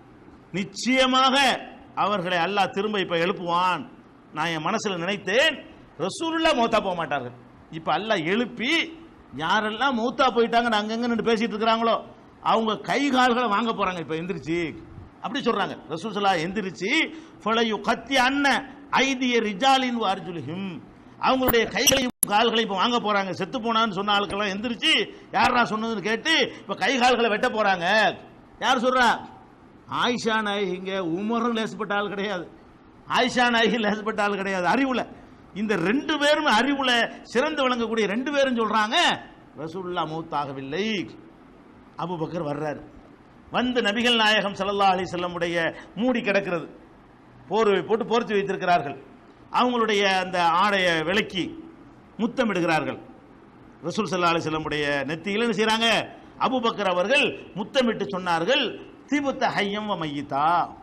நிச்சயமாக அவர்களை அல்லாஹ் திரும்ப இப்ப எழுப்புவான் நான் என் மனசுல நினைத்தேன் ரசூலுல்லா மௌத்தா போக மாட்டார்கள் இப்ப அல்லாஹ் எழுப்பி யாரெல்லாம் மௌத்தா போயிட்டாங்கன்னு அங்கங்க நின்று பேசிட்டு இருக்கிறாங்களோ அவங்க கை கால்களை வாங்க போறாங்க இப்ப எந்திரிச்சு அப்படி சொல்றாங்க ரசூல் சல்லா எந்திரிச்சு ஃபலையு கத்தி அண்ண ஐதிய ரிஜாலின் அர்ஜுலிஹிம் அவங்களுடைய கைகளையும் கால்களையும் இப்ப வாங்க போறாங்க செத்து போனான்னு சொன்ன ஆளுக்கெல்லாம் எந்திரிச்சு யாரா சொன்னதுன்னு கேட்டு இப்ப கை கால்களை வெட்ட போறாங்க யார் சொல்றா ஆயிஷா நாயகிங்க உமரும் லேசப்பட்ட ஆள் கிடையாது ஆயிஷா நாயகி லேசப்பட்ட ஆள் கிடையாது அறிவுல இந்த ரெண்டு பேரும் அறிவுல சிறந்து விளங்கக்கூடிய ரெண்டு பேரும் சொல்றாங்க ரசூலுல்லா மௌத்தாகவில்லை அபூபக்கர் வர்றாரு வந்து நபிகள் நாயகம் ஸல்லல்லாஹு அலைஹி வஸல்லமுடைய மூடி கிடக்கிறது போர்வை போட்டு போர்த்தி வைத்திருக்கிறார்கள் அவங்களுடைய அந்த ஆடையை விலக்கி முத்தமிடுகிறார்கள் ரசூல் ஸல்லல்லாஹு அலைஹி வஸல்லமுடைய நெத்தியில் என்ன செய்றாங்க அபூபக்கர் அவர்கள் முத்தமிட்டு சொன்னார்கள் திபுத்த ஹையம் வ மையிதா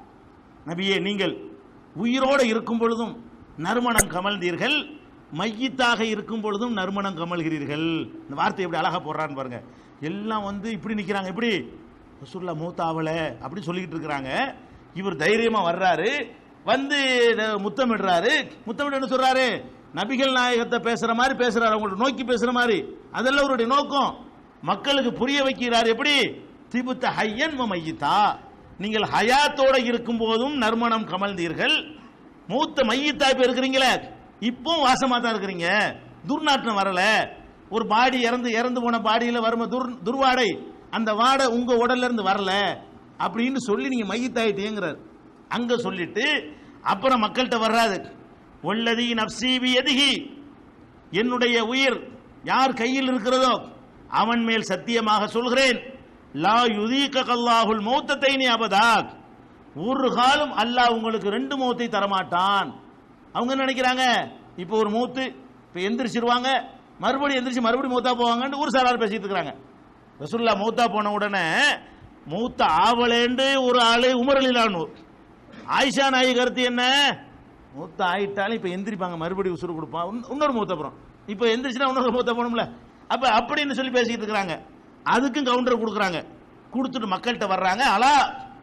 நபியே நீங்கள் உயிரோடு இருக்கும் பொழுதும் நறுமணம் கமழ்ந்தீர்கள் மையித்தாக இருக்கும் பொழுதும் நறுமணம் கமழ்கிறீர்கள் இந்த வார்த்தை எப்படி அழகா போடுறான்னு பாருங்க எல்லாம் வந்து இப்படி நிக்கிறாங்க இப்படி ரசூல்லா மூத்தாவல அப்படி சொல்லிக்கிட்டு இருக்கிறாங்க இவர் தைரியமா வர்றாரு வந்து இத முத்தமிடுறாரு முத்தமிட்டு என்ன சொல்றாரு நபிகள் நாயகத்தை பேசுற மாதிரி பேசுறாரு அவங்களை நோக்கி பேசுற மாதிரி அதெல்லாம் அவருடைய நோக்கம் மக்களுக்கு புரிய வைக்கிறார் எப்படி திபுத்த ஹையன் வ மையித்தா நீங்கள் ஹயாத்தோட இருக்கும் போதும் நறுமணம் கமழ்ந்தீர்கள் மூத்த மையத்தா இப்ப இருக்கிறீங்களே இப்போ வாசமா தான் இருக்கிறீங்க துர்நாற்றம் வரல ஒரு பாடி இறந்து இறந்து போன பாடியில வரும் துர் துர்வாடை அந்த வாடை உங்க உடல்ல இருந்து வரல அப்படின்னு சொல்லி நீங்க மையத்தாயிட்டேங்கிறார் அங்க சொல்லிட்டு அப்புறம் மக்கள்கிட்ட வர்றாது ஒல்லதி நப்சீபி எதிகி என்னுடைய உயிர் யார் கையில் இருக்கிறதோ அவன் மேல் சத்தியமாக சொல்கிறேன் லா யுதீக கல்லாஹுல் மௌத்தத்தை நீ அபதாக் ஒரு காலம் அல்லாஹ் உங்களுக்கு ரெண்டு மௌத்தை தரமாட்டான் அவங்க என்ன நினைக்கிறாங்க இப்போ ஒரு மூத்து இப்போ எந்திரிச்சிருவாங்க மறுபடியும் எந்திரிச்சு மறுபடியும் மூத்தா போவாங்கன்னு ஒரு சாரார் பேசிட்டு இருக்கிறாங்க ரசுல்லா மூத்தா போன உடனே மூத்த ஆவலேண்டு ஒரு ஆளு உமரலிலானூர் ஆயிஷா நாயி கருத்து என்ன மூத்த ஆயிட்டாலும் இப்போ எந்திரிப்பாங்க மறுபடியும் உசுறு கொடுப்பான் இன்னொ- இன்னொரு மூத்த அப்புறம் இப்போ எந்திரிச்சுனா இன்னொரு மூத்த போகணும்ல அப்ப அப்படின்னு சொல்லி பேசிக்கிட்டு இருக்கிறாங்க அதுக்கும் கவுண்டர் கொடுக்குறாங்க கொடுத்துட்டு மக்கள்கிட்ட வர்றாங்க அலா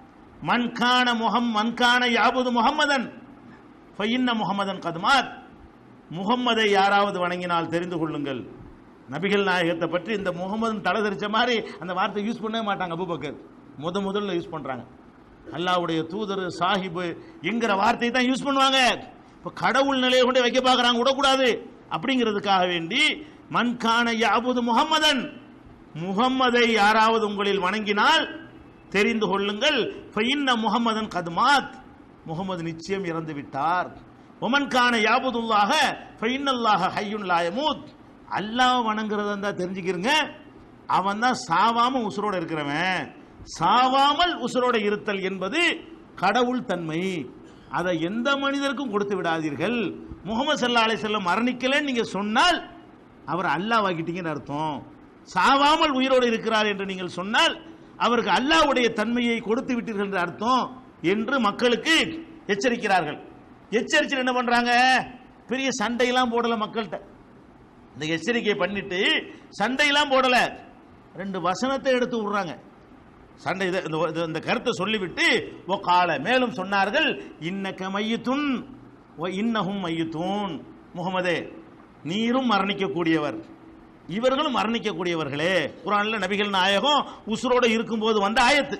மன்கான முகம் மன்கான யாபுது முகம்மதன் ஃபைன்ன முகமதன் கதுமாத் முகம்மதை யாராவது வணங்கினால் தெரிந்து கொள்ளுங்கள் நபிகள் நாயகத்தை பற்றி இந்த முகமதன் தலை தெரிச்ச மாதிரி அந்த வார்த்தை யூஸ் பண்ணவே மாட்டாங்க அபூபக்கர் முத முதல்ல யூஸ் பண்றாங்க அல்லாஹ்வுடைய தூதர் சாஹிபு என்கிற வார்த்தையை தான் யூஸ் பண்ணுவாங்க இப்போ கடவுள் நிலையை கொண்டு வைக்க பார்க்குறாங்க விடக்கூடாது அப்படிங்கிறதுக்காக வேண்டி மன்கான யாபுது முகம்மதன் முகம்மதை யாராவது உங்களில் வணங்கினால் தெரிந்து கொள்ளுங்கள் ஃபைன்ன முகமதன் கதுமாத் முகமது நிச்சயம் இறந்து விட்டார் ஒமன்கான யாபுதுல்லாக ஃபைன்னல்லாக ஹையுன் லாயமூத் அல்லாஹ் வணங்குறதா இருந்தா தெரிஞ்சுக்கிறங்க அவன் தான் சாவாம உசுரோட இருக்கிறவன் சாவாமல் உசுரோட இருத்தல் என்பது கடவுள் தன்மை அதை எந்த மனிதருக்கும் கொடுத்து விடாதீர்கள் முகமது சல்லா அலை செல்லம் மரணிக்கலன்னு நீங்க சொன்னால் அவர் அல்லாஹ் ஆக்கிட்டீங்கன்னு அர்த்தம் சாவாமல் உயிரோடு இருக்கிறார் என்று நீங்கள் சொன்னால் அவருக்கு அல்லாஹ்வுடைய தன்மையை கொடுத்து விட்டீர்கள் என்று அர்த்தம் என்று மக்களுக்கு எச்சரிக்கிறார்கள் எச்சரிச்சு என்ன பண்றாங்க பெரிய சண்டையெல்லாம் போடல மக்கள்கிட்ட இந்த எச்சரிக்கை பண்ணிட்டு சண்டையெல்லாம் போடல ரெண்டு வசனத்தை எடுத்து விடுறாங்க சண்டை இதை- இந்த இந்த- இந்த கருத்தை சொல்லிவிட்டு ஓ கால மேலும் சொன்னார்கள் இன்னக்க மையத்துன் ஓ இன்னஹும் மையத்தூன் முகமதே நீரும் மரணிக்கக்கூடியவர் இவர்களும் மரணிக்கக்கூடியவர்களே குரான்ல நபிகள் நாயகம் உசுரோட இருக்கும்போது வந்த ஆயத்து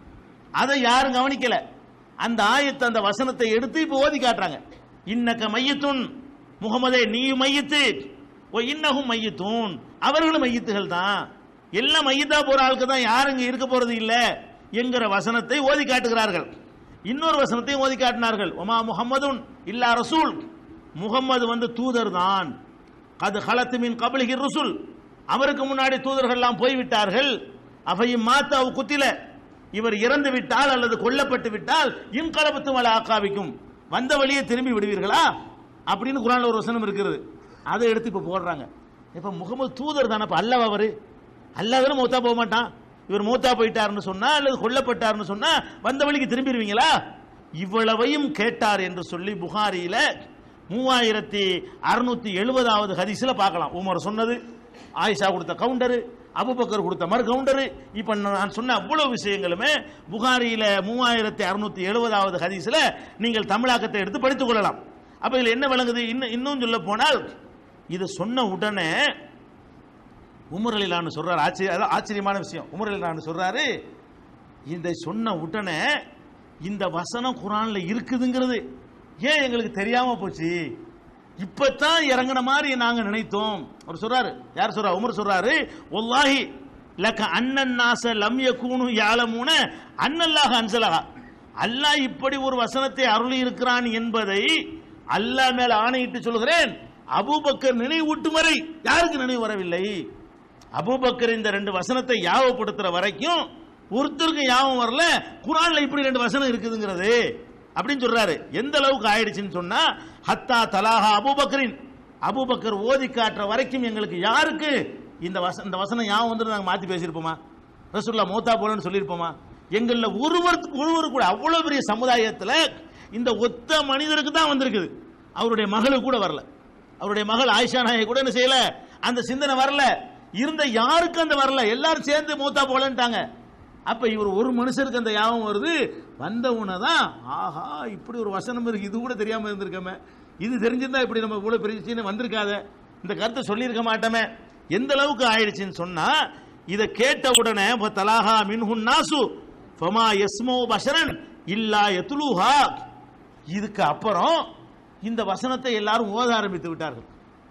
அதை யாரும் கவனிக்கல அந்த ஆயத்து அந்த வசனத்தை எடுத்து இப்போ ஓதி காட்டுறாங்க இன்னக்க மையத்துன் முகமதே நீ மையத்து ஓ இன்னகும் மையத்தூன் அவர்களும் மையத்துகள் தான் எல்லாம் மையத்தா போற ஆளுக்கு தான் யாரும் இங்க இருக்க போறது இல்ல என்கிற வசனத்தை ஓதி காட்டுகிறார்கள் இன்னொரு வசனத்தையும் ஓதி காட்டினார்கள் ஒமா முகம்மதுன் இல்லா ரசூல் முகம்மது வந்து தூதர் தான் அது ஹலத்து மின் கபலிகி ருசுல் அவருக்கு முன்னாடி தூதர்கள் எல்லாம் போய்விட்டார்கள் அவையும் மாத்தாவு குத்தில இவர் இறந்து விட்டால் அல்லது கொல்லப்பட்டு விட்டால் இன்கலபத்து மல ஆக்காவிக்கும் வந்த வழியே திரும்பி விடுவீர்களா அப்படின்னு குரான்ல ஒரு வசனம் இருக்கிறது அதை எடுத்து இப்ப போடுறாங்க இப்ப முகமது தூதர் தானே இப்ப அல்லவா அவரு அல்லாதான மூத்தா போக மாட்டான் இவர் மூத்தா போயிட்டாருன்னு சொன்னா அல்லது கொல்லப்பட்டாருன்னு சொன்னா வந்த வழிக்கு திரும்பிடுவீங்களா இவ்வளவையும் கேட்டார் என்று சொல்லி புகாரியில மூவாயிரத்தி அறுநூத்தி எழுபதாவது ஹதீஸ்ல பார்க்கலாம் உமர் சொன்னது ஆயிஷா கொடுத்த கவுண்டரு அபுபக்கர் கொடுத்த மறு கவுண்டரு இப்ப நான் சொன்ன அவ்வளவு விஷயங்களுமே புகாரியில மூவாயிரத்தி அறுநூத்தி எழுபதாவது ஹதீஸ்ல நீங்கள் தமிழாக்கத்தை எடுத்து படித்துக் கொள்ளலாம் அப்ப இதுல என்ன விளங்குது இன்னும் இன்னும் சொல்ல போனால் இது சொன்ன உடனே உமர் அலிலான்னு சொல்றாரு ஆச்சரிய அதான் ஆச்சரியமான விஷயம் உமர் அலிலான்னு சொல்றாரு இந்த சொன்ன உடனே இந்த வசனம் குரான்ல இருக்குதுங்கிறது ஏன் எங்களுக்கு தெரியாம போச்சு இப்பதான் இறங்கின மாதிரி நாங்க நினைத்தோம் அவர் சொல்றாரு யார் சொல்றா உமர் சொல்றாரு ஒல்லாஹி லக்க அண்ணன் நாச லம் யகூனு யாலமூன அன்னல்லாஹ் அன்சலஹா அல்லாஹ் இப்படி ஒரு வசனத்தை அருளி இருக்கிறான் என்பதை அல்லாஹ் மேல ஆணையிட்டு சொல்கிறேன் அபூபக்கர் நினைவூட்டும் வரை யாருக்கு நினைவு வரவில்லை அபூபக்கர் இந்த ரெண்டு வசனத்தை யாவப்படுத்துற வரைக்கும் ஒருத்தருக்கு யாபம் வரல குரான்ல இப்படி ரெண்டு வசனம் இருக்குதுங்கிறது அப்படின்னு சொல்றாரு எந்த அளவுக்கு ஆயிடுச்சுன்னு சொன்னா ஹத்தா தலாஹா அபூபக்கரின் அபூபக்கர் ஓதி காட்டுற வரைக்கும் எங்களுக்கு யாருக்கு இந்த வச இந்த வசனம் யாவும் வந்து நாங்க மாத்தி பேசியிருப்போமா ரசூல்லா மூத்தா போலன்னு சொல்லியிருப்போமா எங்கள்ல ஒருவருக்கு ஒருவர் கூட அவ்வளவு பெரிய சமுதாயத்துல இந்த ஒத்த மனிதருக்கு தான் வந்திருக்குது அவருடைய மகளுக்கு கூட வரல அவருடைய மகள் ஆயிஷா நாயை கூட என்ன செய்யல அந்த சிந்தனை வரல இருந்த யாருக்கும் அந்த வரல எல்லாரும் சேர்ந்து மூத்தா போலன்ட்டாங்க அப்ப இவர் ஒரு மனுஷருக்கு அந்த யாபம் வருது வந்தவுன தான் ஆஹா இப்படி ஒரு வசனம் இருக்கு இது கூட தெரியாம இருந்திருக்கமே இது தெரிஞ்சிருந்தா இப்படி நம்ம இவ்வளவு பெரிய விஷயம் வந்திருக்காத இந்த கருத்தை சொல்லியிருக்க மாட்டோமே எந்த அளவுக்கு ஆயிடுச்சுன்னு சொன்னா இதை கேட்ட உடனே "வ தலாஹா மின்ஹுன் நாசு ஃபமா யஸ்மோ பஷரன் இல்லா யத்லூஹா இதுக்கு அப்புறம் இந்த வசனத்தை எல்லாரும் ஓத ஆரம்பித்து விட்டார்கள்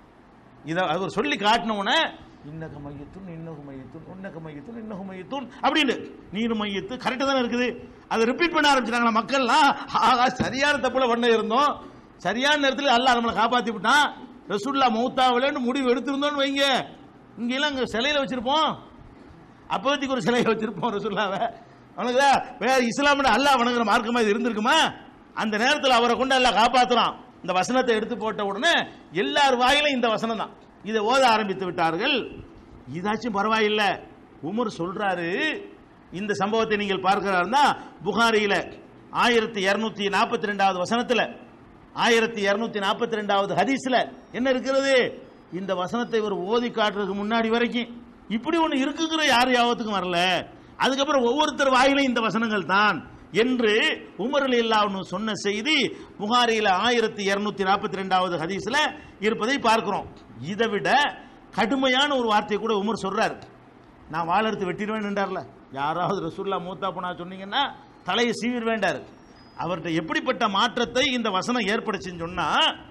இதை அவர் சொல்லி காட்டின உடனே இன்னக மையத்துன் இன்னகு மையத்துன் உன்னக மையத்துன் இன்னகு மையத்துன் அப்படின்னு நீரு மையத்து கரெக்டாக தானே இருக்குது அதை ரிப்பீட் பண்ண ஆரம்பிச்சிட்டாங்களா மக்கள்லாம் ஆகா சரியான தப்புல பண்ண இருந்தோம் சரியான நேரத்தில் அல்லாஹ் நம்மளை காப்பாத்தி விட்டான் ரசூல்லா மௌத்தாவிலன்னு முடிவு எடுத்திருந்தோம்னு வைங்க இங்கெல்லாம் அங்கே சிலையில வச்சிருப்போம் அப்போதைக்கு ஒரு சிலையை வச்சிருப்போம் ரசூல்லாவை அவனுக்கு வேற இஸ்லாமிய அல்லாஹ் வணங்குற மார்க்கமா இது இருந்திருக்குமா அந்த நேரத்தில் அவரை கொண்டு அல்லாஹ் காப்பாத்துறான் இந்த வசனத்தை எடுத்து போட்ட உடனே எல்லார் வாயிலும் இந்த வசனம் தான் இதை ஓத ஆரம்பித்து விட்டார்கள் இதாச்சும் பரவாயில்ல உமர் சொல்றாரு இந்த சம்பவத்தை நீங்கள் பார்க்கிறாருன்னா புகாரியில ஆயிரத்தி இருநூத்தி நாற்பத்தி ரெண்டாவது வசனத்துல ஆயிரத்தி இருநூத்தி நாற்பத்தி ரெண்டாவது ஹதீஸ்ல என்ன இருக்கிறது இந்த வசனத்தை இவர் ஓதி காட்டுறதுக்கு முன்னாடி வரைக்கும் இப்படி ஒண்ணு இருக்குங்கிற யார் யாவத்துக்கும் வரல அதுக்கப்புறம் ஒவ்வொருத்தர் வாயிலும் இந்த வசனங்கள் தான் என்று உமர் அல்லாஹ்னு சொன்ன செய்தி புகாரியில் ஆயிரத்தி இருநூத்தி நாற்பத்தி ரெண்டாவது ஹதீஸ்ல இருப்பதை பார்க்கிறோம் இதை விட கடுமையான ஒரு வார்த்தையை கூட உமர் சொல்றாரு நான் வாழெடுத்து வெட்டிடுவேன் என்றார்ல யாராவது ரசூல்லா மூத்தா போனா சொன்னீங்கன்னா தலையை சீவிர் வேண்டார் அவர்கிட்ட எப்படிப்பட்ட மாற்றத்தை இந்த வசனம் ஏற்படுச்சுன்னு சொன்னா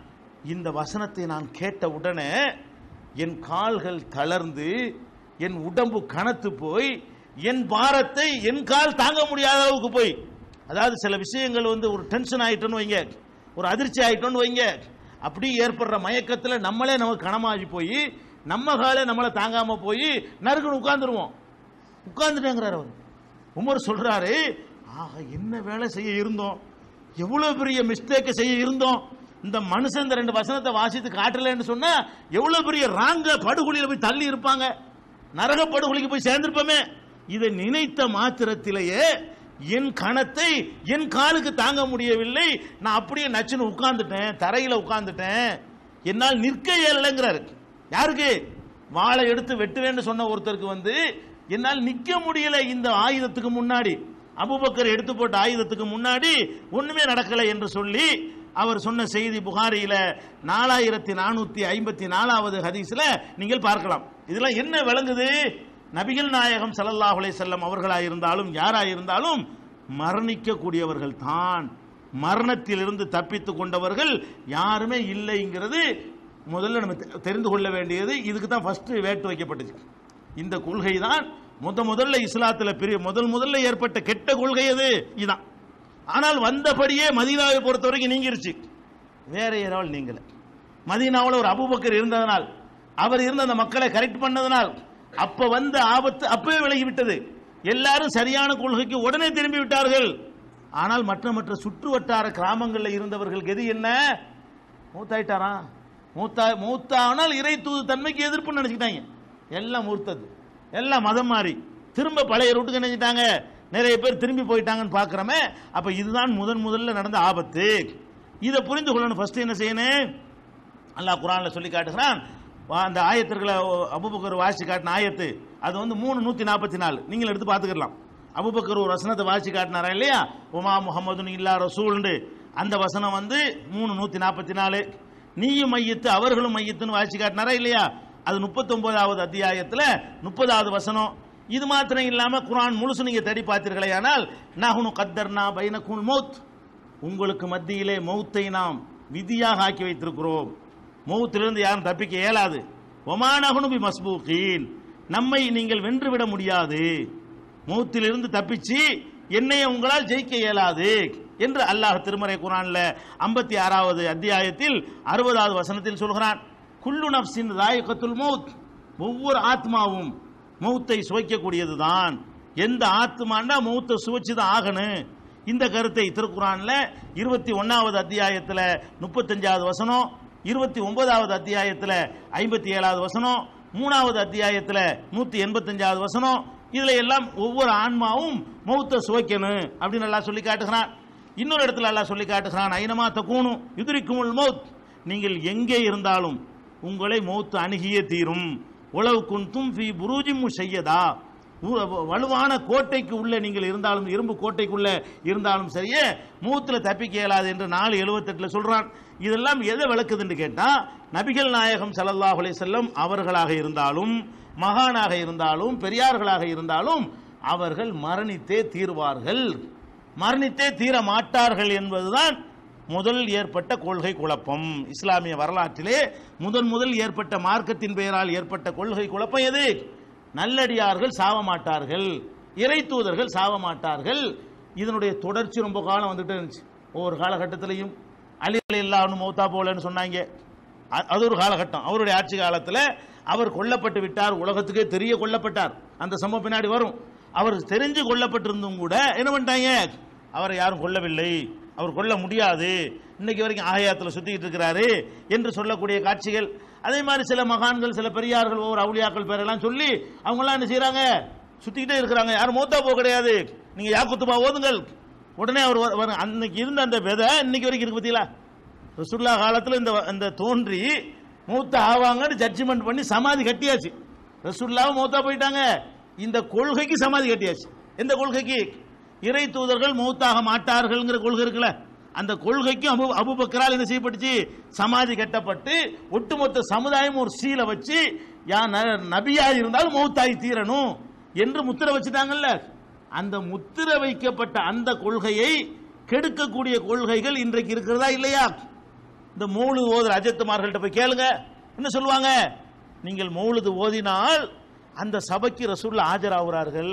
இந்த வசனத்தை நான் கேட்ட உடனே என் கால்கள் தளர்ந்து என் உடம்பு கனத்து போய் என் பாரத்தை என் கால் தாங்க முடியாத அளவுக்கு போய் அதாவது சில விஷயங்கள் வந்து ஒரு டென்ஷன் ஆயிட்டோன்னு வைங்க ஒரு அதிர்ச்சி ஆயிட்டோன்னு வைங்க அப்படி ஏற்படுற மயக்கத்தில் நம்மளே நமக்கு கனமாகி போய் நம்ம காலை நம்மளை தாங்காம போய் நறுக்குன்னு உட்கார்ந்துருவோம் உட்கார்ந்துட்டேங்கிறார் அவர் உமர் சொல்றாரு ஆக என்ன வேலை செய்ய இருந்தோம் எவ்வளவு பெரிய மிஸ்டேக்கை செய்ய இருந்தோம் இந்த மனுஷன் இந்த ரெண்டு வசனத்தை வாசித்து காட்டலன்னு சொன்னா எவ்வளவு பெரிய ராங்க படுகொலியில போய் தள்ளி இருப்பாங்க நரக படுகொலிக்கு போய் சேர்ந்திருப்போமே இதை நினைத்த மாத்திரத்திலேயே என் கணத்தை என் காலுக்கு தாங்க முடியவில்லை நான் அப்படியே நச்சுன்னு உட்கார்ந்துட்டேன் தரையில உட்கார்ந்துட்டேன் என்னால் நிற்க இயலங்கிறாரு யாருக்கு வாளை எடுத்து வெட்டுவேன்னு சொன்ன ஒருத்தருக்கு வந்து என்னால் நிக்க முடியல இந்த ஆயுதத்துக்கு முன்னாடி அபுபக்கர் எடுத்து போட்ட ஆயுதத்துக்கு முன்னாடி ஒண்ணுமே நடக்கல என்று சொல்லி அவர் சொன்ன செய்தி புகாரியில நாலாயிரத்தி நானூத்தி ஐம்பத்தி நாலாவது ஹதீஸ்ல நீங்கள் பார்க்கலாம் இதெல்லாம் என்ன விளங்குது நபிகள் நாயகம் ஸல்லல்லாஹு அலைஹி வஸல்லம் அவர்களாக இருந்தாலும் யாராக இருந்தாலும் மரணிக்க கூடியவர்கள் தான் மரணத்திலிருந்து தப்பித்துக் கொண்டவர்கள் யாருமே இல்லைங்கிறது முதல்ல நம்ம தெ- தெரிந்து கொள்ள வேண்டியது இதுக்கு தான் ஃபர்ஸ்ட் வேட்டு வைக்கப்பட்டுச்சு இந்த கொள்கை தான் முத முதல்ல இஸ்லாத்துல பெரிய முதல் முதல்ல ஏற்பட்ட கெட்ட கொள்கை அது இதான் ஆனால் வந்தபடியே மதீனாவை பொறுத்த வரைக்கும் நீங்கிருச்சு வேற யாராவது நீங்கல மதீனாவில் ஒரு அபூபக்கர் இருந்ததனால் அவர் இருந்த அந்த மக்களை கரெக்ட் பண்ணதனால் அப்ப வந்த ஆபத்து அப்பவே விலகி விட்டது எல்லாரும் சரியான கொள்கைக்கு உடனே திரும்பி விட்டார்கள் ஆனால் மற்ற மற்ற சுற்று வட்டார கிராமங்களில் இருந்தவர்கள் கதி என்ன மூத்தாயிட்டாரா மூத்தா மூத்தானால் இறை தூது தன்மைக்கு எதிர்ப்புன்னு நினைச்சுக்கிட்டாங்க எல்லாம் மூர்த்தது எல்லாம் மதம் மாறி திரும்ப பழைய ரூட்டுக்கு நினைச்சிட்டாங்க நிறைய பேர் திரும்பி போயிட்டாங்கன்னு பார்க்குறோமே அப்ப இதுதான் முதன் முதல்ல நடந்த ஆபத்து இதை புரிந்து கொள்ளணும் ஃபர்ஸ்ட் என்ன செய்யணும் அல்லாஹ் குரான்ல சொல்லி காட்டுகிறான் வா- அந்த ஆயத்திற்களை அபுபக்கர் வாசி காட்டின ஆயத்து அது வந்து மூணு நூத்தி நாற்பத்தி நாலு நீங்கள் எடுத்து பார்த்துக்கலாம் அபுபக்கர் ஒரு வசனத்தை வாசி காட்டினாரா இல்லையா உமா முகமதுன்னு இல்லா ரசூல்ண்டு அந்த வசனம் வந்து மூணு நூத்தி நாற்பத்தி நாலு நீயும் மையத்து அவர்களும் மையத்துன்னு வாசி காட்டினாரா இல்லையா அது முப்பத்தொன்பதாவது அத்தியாயத்துல முப்பதாவது வசனம் இது மாத்திரம் இல்லாம குரான் முழுசு நீங்க தேடி பார்த்தீர்களே ஆனால் நஹுனு கத்தர்னா பைனகுல் மௌத் உங்களுக்கு மத்தியிலே மௌத்தை நாம் விதியாக ஆக்கி வைத்திருக்கிறோம் மௌத்திலிருந்து யாரும் தப்பிக்க இயலாது ஒமானகுனு பி மஸ்பூகீன் நம்மை நீங்கள் வென்றுவிட முடியாது மௌத்திலிருந்து தப்பிச்சு என்னை உங்களால் ஜெயிக்க இயலாது என்று அல்லாஹ் திருமறை குரான்ல ஐம்பத்தி ஆறாவது அத்தியாயத்தில் அறுபதாவது வசனத்தில் சொல்கிறான் குல்லு நப்சின் ராயகத்துல் மௌத் ஒவ்வொரு ஆத்மாவும் மௌத்தை சுவைக்கக்கூடியதுதான் எந்த ஆத்மாண்டா மௌத்தை சுவைச்சு தான் ஆகணும் இந்த கருத்தை திருக்குறான்ல இருபத்தி ஒன்னாவது அத்தியாயத்தில் முப்பத்தஞ்சாவது வசனம் இருபத்தி ஒன்பதாவது அத்தியாயத்தில் ஐம்பத்தி ஏழாவது வசனம் மூணாவது அத்தியாயத்தில் நூத்தி எண்பத்தஞ்சாவது வசனம் இதுல எல்லாம் ஒவ்வொரு ஆன்மாவும் மௌத்தை சுவைக்கணும் அப்படின்னு எல்லாம் சொல்லி காட்டுகிறான் இன்னொரு இடத்துல எல்லாம் சொல்லி காட்டுகிறான் ஐனமா தக்கூணும் எதிரிக்குமுள் மௌத் நீங்கள் எங்கே இருந்தாலும் உங்களை மௌத்து அணுகியே தீரும் உளவு குந்தும் ஃபி புரூஜிம் செய்யதா வலுவான கோட்டைக்கு உள்ள நீங்கள் இருந்தாலும் இரும்பு கோட்டைக்குள்ள இருந்தாலும் சரியே மூத்துல தப்பிக்க இயலாது என்று நாலு எழுபத்தெட்டுல சொல்றான் இதெல்லாம் எதை விளக்குதுன்னு கேட்டா நபிகள் நாயகம் ஸல்லல்லாஹு அலைஹி வஸல்லம் அவர்களாக இருந்தாலும் மகானாக இருந்தாலும் பெரியார்களாக இருந்தாலும் அவர்கள் மரணித்தே தீர்வார்கள் மரணித்தே தீர மாட்டார்கள் என்பதுதான் முதல் ஏற்பட்ட கொள்கை குழப்பம் இஸ்லாமிய வரலாற்றிலே முதன் முதல் ஏற்பட்ட மார்க்கத்தின் பெயரால் ஏற்பட்ட கொள்கை குழப்பம் எது நல்லடியார்கள் சாவ மாட்டார்கள் இறை தூதர்கள் சாவ மாட்டார்கள் இதனுடைய தொடர்ச்சி ரொம்ப காலம் வந்துட்டே இருந்துச்சு ஒவ்வொரு காலகட்டத்திலையும் அலிகள் இல்லாமல் மௌத்தா போலன்னு சொன்னாங்க அ- அது ஒரு காலகட்டம் அவருடைய ஆட்சி காலத்தில் அவர் கொல்லப்பட்டு விட்டார் உலகத்துக்கே தெரிய கொல்லப்பட்டார் அந்த சம்பவம் பின்னாடி வரும் அவர் தெரிஞ்சு கொல்லப்பட்டிருந்தும் கூட என்ன பண்ணிட்டாங்க அவரை யாரும் கொல்லவில்லை அவர் கொல்ல முடியாது இன்னைக்கு வரைக்கும் ஆயாத்தில் சுத்திக்கிட்டு இருக்கிறாரு என்று சொல்லக்கூடிய காட்சிகள் அதே மாதிரி சில மகான்கள் சில பெரியார்கள் ஒவ்வொரு அவுளியாக்கள் பேரெல்லாம் சொல்லி அவங்கெல்லாம் என்ன செய்றாங்க சுத்திக்கிட்டே இருக்கிறாங்க யாரும் மூத்தா போக கிடையாது நீங்க யாக்குத்துபா ஓதுங்கள் உடனே அவர் வ- வர- அன்னைக்கு இருந்த அந்த விதை இன்னைக்கு வரைக்கும் இருக்கு பார்த்தீங்களா ரசுல்லா காலத்தில் இந்த இந்த தோன்றி மூத்த ஆவாங்கன்னு ஜட்ஜ்மெண்ட் பண்ணி சமாதி கட்டியாச்சு ரசுல்லாவும் மூத்தா போயிட்டாங்க இந்த கொள்கைக்கு சமாதி கட்டியாச்சு எந்த கொள்கைக்கு இறை தூதர்கள் மௌத்தாக மாட்டார்கள்ங்கிற கொள்கை இருக்குல்ல அந்த கொள்கைக்கும் அபு அபுபக்கரால் என்ன செய்யப்பட்டுச்சு சமாதி கட்டப்பட்டு ஒட்டுமொத்த சமுதாயம் ஒரு சீலை வச்சு யா ந- நபியா இருந்தாலும் மௌத்தாகி தீரணும் என்று முத்திர வச்சுட்டாங்கல்ல அந்த முத்திர வைக்கப்பட்ட அந்த கொள்கையை கெடுக்கக்கூடிய கொள்கைகள் இன்றைக்கு இருக்கிறதா இல்லையா இந்த மௌலுது ஓதுற அஜத்துமார்கள்ட்ட போய் கேளுங்க என்ன சொல்லுவாங்க நீங்கள் மௌலுது ஓதினால் அந்த சபைக்கு ரசூல்ல ஆஜராகிறார்கள்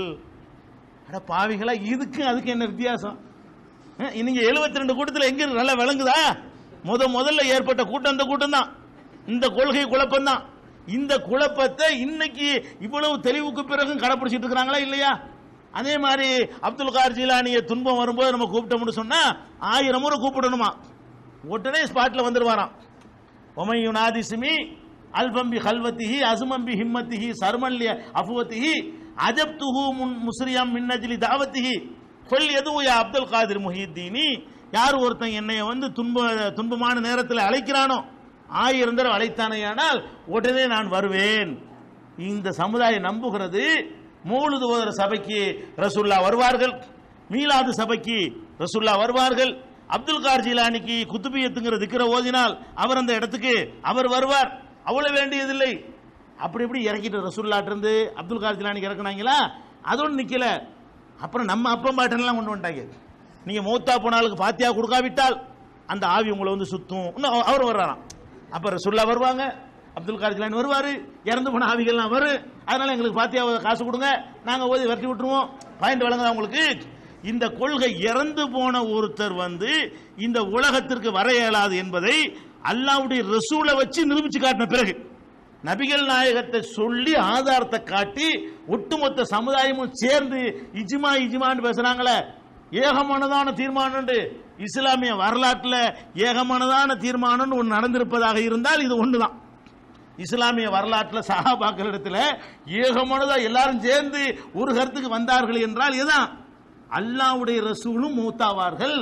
அட பாவிகளா இதுக்கு அதுக்கு என்ன வித்தியாசம் அஹ், நீங்க 72 ரெண்டு கூட்டத்தில் எங்க நல்லா விளங்குதா முத முதல்ல ஏற்பட்ட கூட்டம் இந்த கூட்டம் தான் இந்த கொள்கை குழப்பம் தான் இந்த குழப்பத்தை இன்னைக்கு இவ்வளவு தெளிவுக்கு பிறகும் கடைப்பிடிச்சிட்டு இருக்கிறாங்களா இல்லையா அதே மாதிரி அப்துல் கார் ஜீலானிய துன்பம் வரும்போது நம்ம கூப்பிட்டோம்னு சொன்னா ஆயிரம் முறை கூப்பிடணுமா உடனே ஸ்பாட்ல வந்துருவாராம் ஒமையு நாதிசுமி அல்பம்பி ஹல்வத்திஹி அசுமம்பி ஹிம்மத்திஹி சர்மல்ய அஃபுவத்திஹி அஜப்துஹு முன் முஸ்ரியம் மின்னஜிலி தாவத்திஹி கொல் எதுவும் யா அப்துல் காதிர் முஹித்தீனி யார் ஒருத்தன் என்னைய வந்து துன்ப துன்பமான நேரத்தில் அழைக்கிறானோ ஆயிரம் தடவை அழைத்தானேயானால் உடனே நான் வருவேன் இந்த சமுதாயம் நம்புகிறது மூழுது ஓதுற சபைக்கு ரசூல்லா வருவார்கள் மீலாது சபைக்கு ரசூல்லா வருவார்கள் அப்துல் கார் ஜீலானிக்கு குத்துபியத்துங்கிற திக்கிற ஓதினால் அவர் அந்த இடத்துக்கு அவர் வருவார் அவ்வளவு வேண்டியதில்லை அப்படி இப்படி இறக்கிட்டு ரசூல்லாட்டு இருந்து அப்துல் கார் ஜீலானிக்கு இறக்குனாங்களா அதோடு நிக்கல அப்புறம் நம்ம அப்பம் பாட்டெல்லாம் கொண்டு வந்துட்டாங்க நீங்க மூத்தா போனாலுக்கு பாத்தியா கொடுக்காவிட்டால் அந்த ஆவி உங்களை வந்து சுத்தும் இன்னும் அவர் வர்றாராம் அப்ப ரசூல்லா வருவாங்க அப்துல் கார் ஜிலானி வருவாரு இறந்து போன ஆவிகள்லாம் வரும் அதனால எங்களுக்கு பாத்தியா காசு கொடுங்க நாங்க ஓதி விரட்டி விட்டுருவோம் பாயிண்ட் வழங்குதா உங்களுக்கு இந்த கொள்கை இறந்து போன ஒருத்தர் வந்து இந்த உலகத்திற்கு வர இயலாது என்பதை அல்லாவுடைய ரசூலை வச்சு நிரூபிச்சு காட்டின பிறகு நபிகள் நாயகத்தை சொல்லி ஆதாரத்தை காட்டி ஒட்டுமொத்த சமுதாயமும் சேர்ந்து இஜ்மா இஜ்மான்னு பேசுறாங்களே ஏகமானதான தீர்மானம் இஸ்லாமிய வரலாற்றில் ஏகமானதான தீர்மானம் ஒன்று நடந்திருப்பதாக இருந்தால் இது ஒண்ணுதான் இஸ்லாமிய வரலாற்றில் சஹாபாக்களிடத்தில் ஏகமானதா எல்லாரும் சேர்ந்து ஒரு கருத்துக்கு வந்தார்கள் என்றால் இதுதான் அல்லாவுடைய ரசூலும் மூத்தாவார்கள்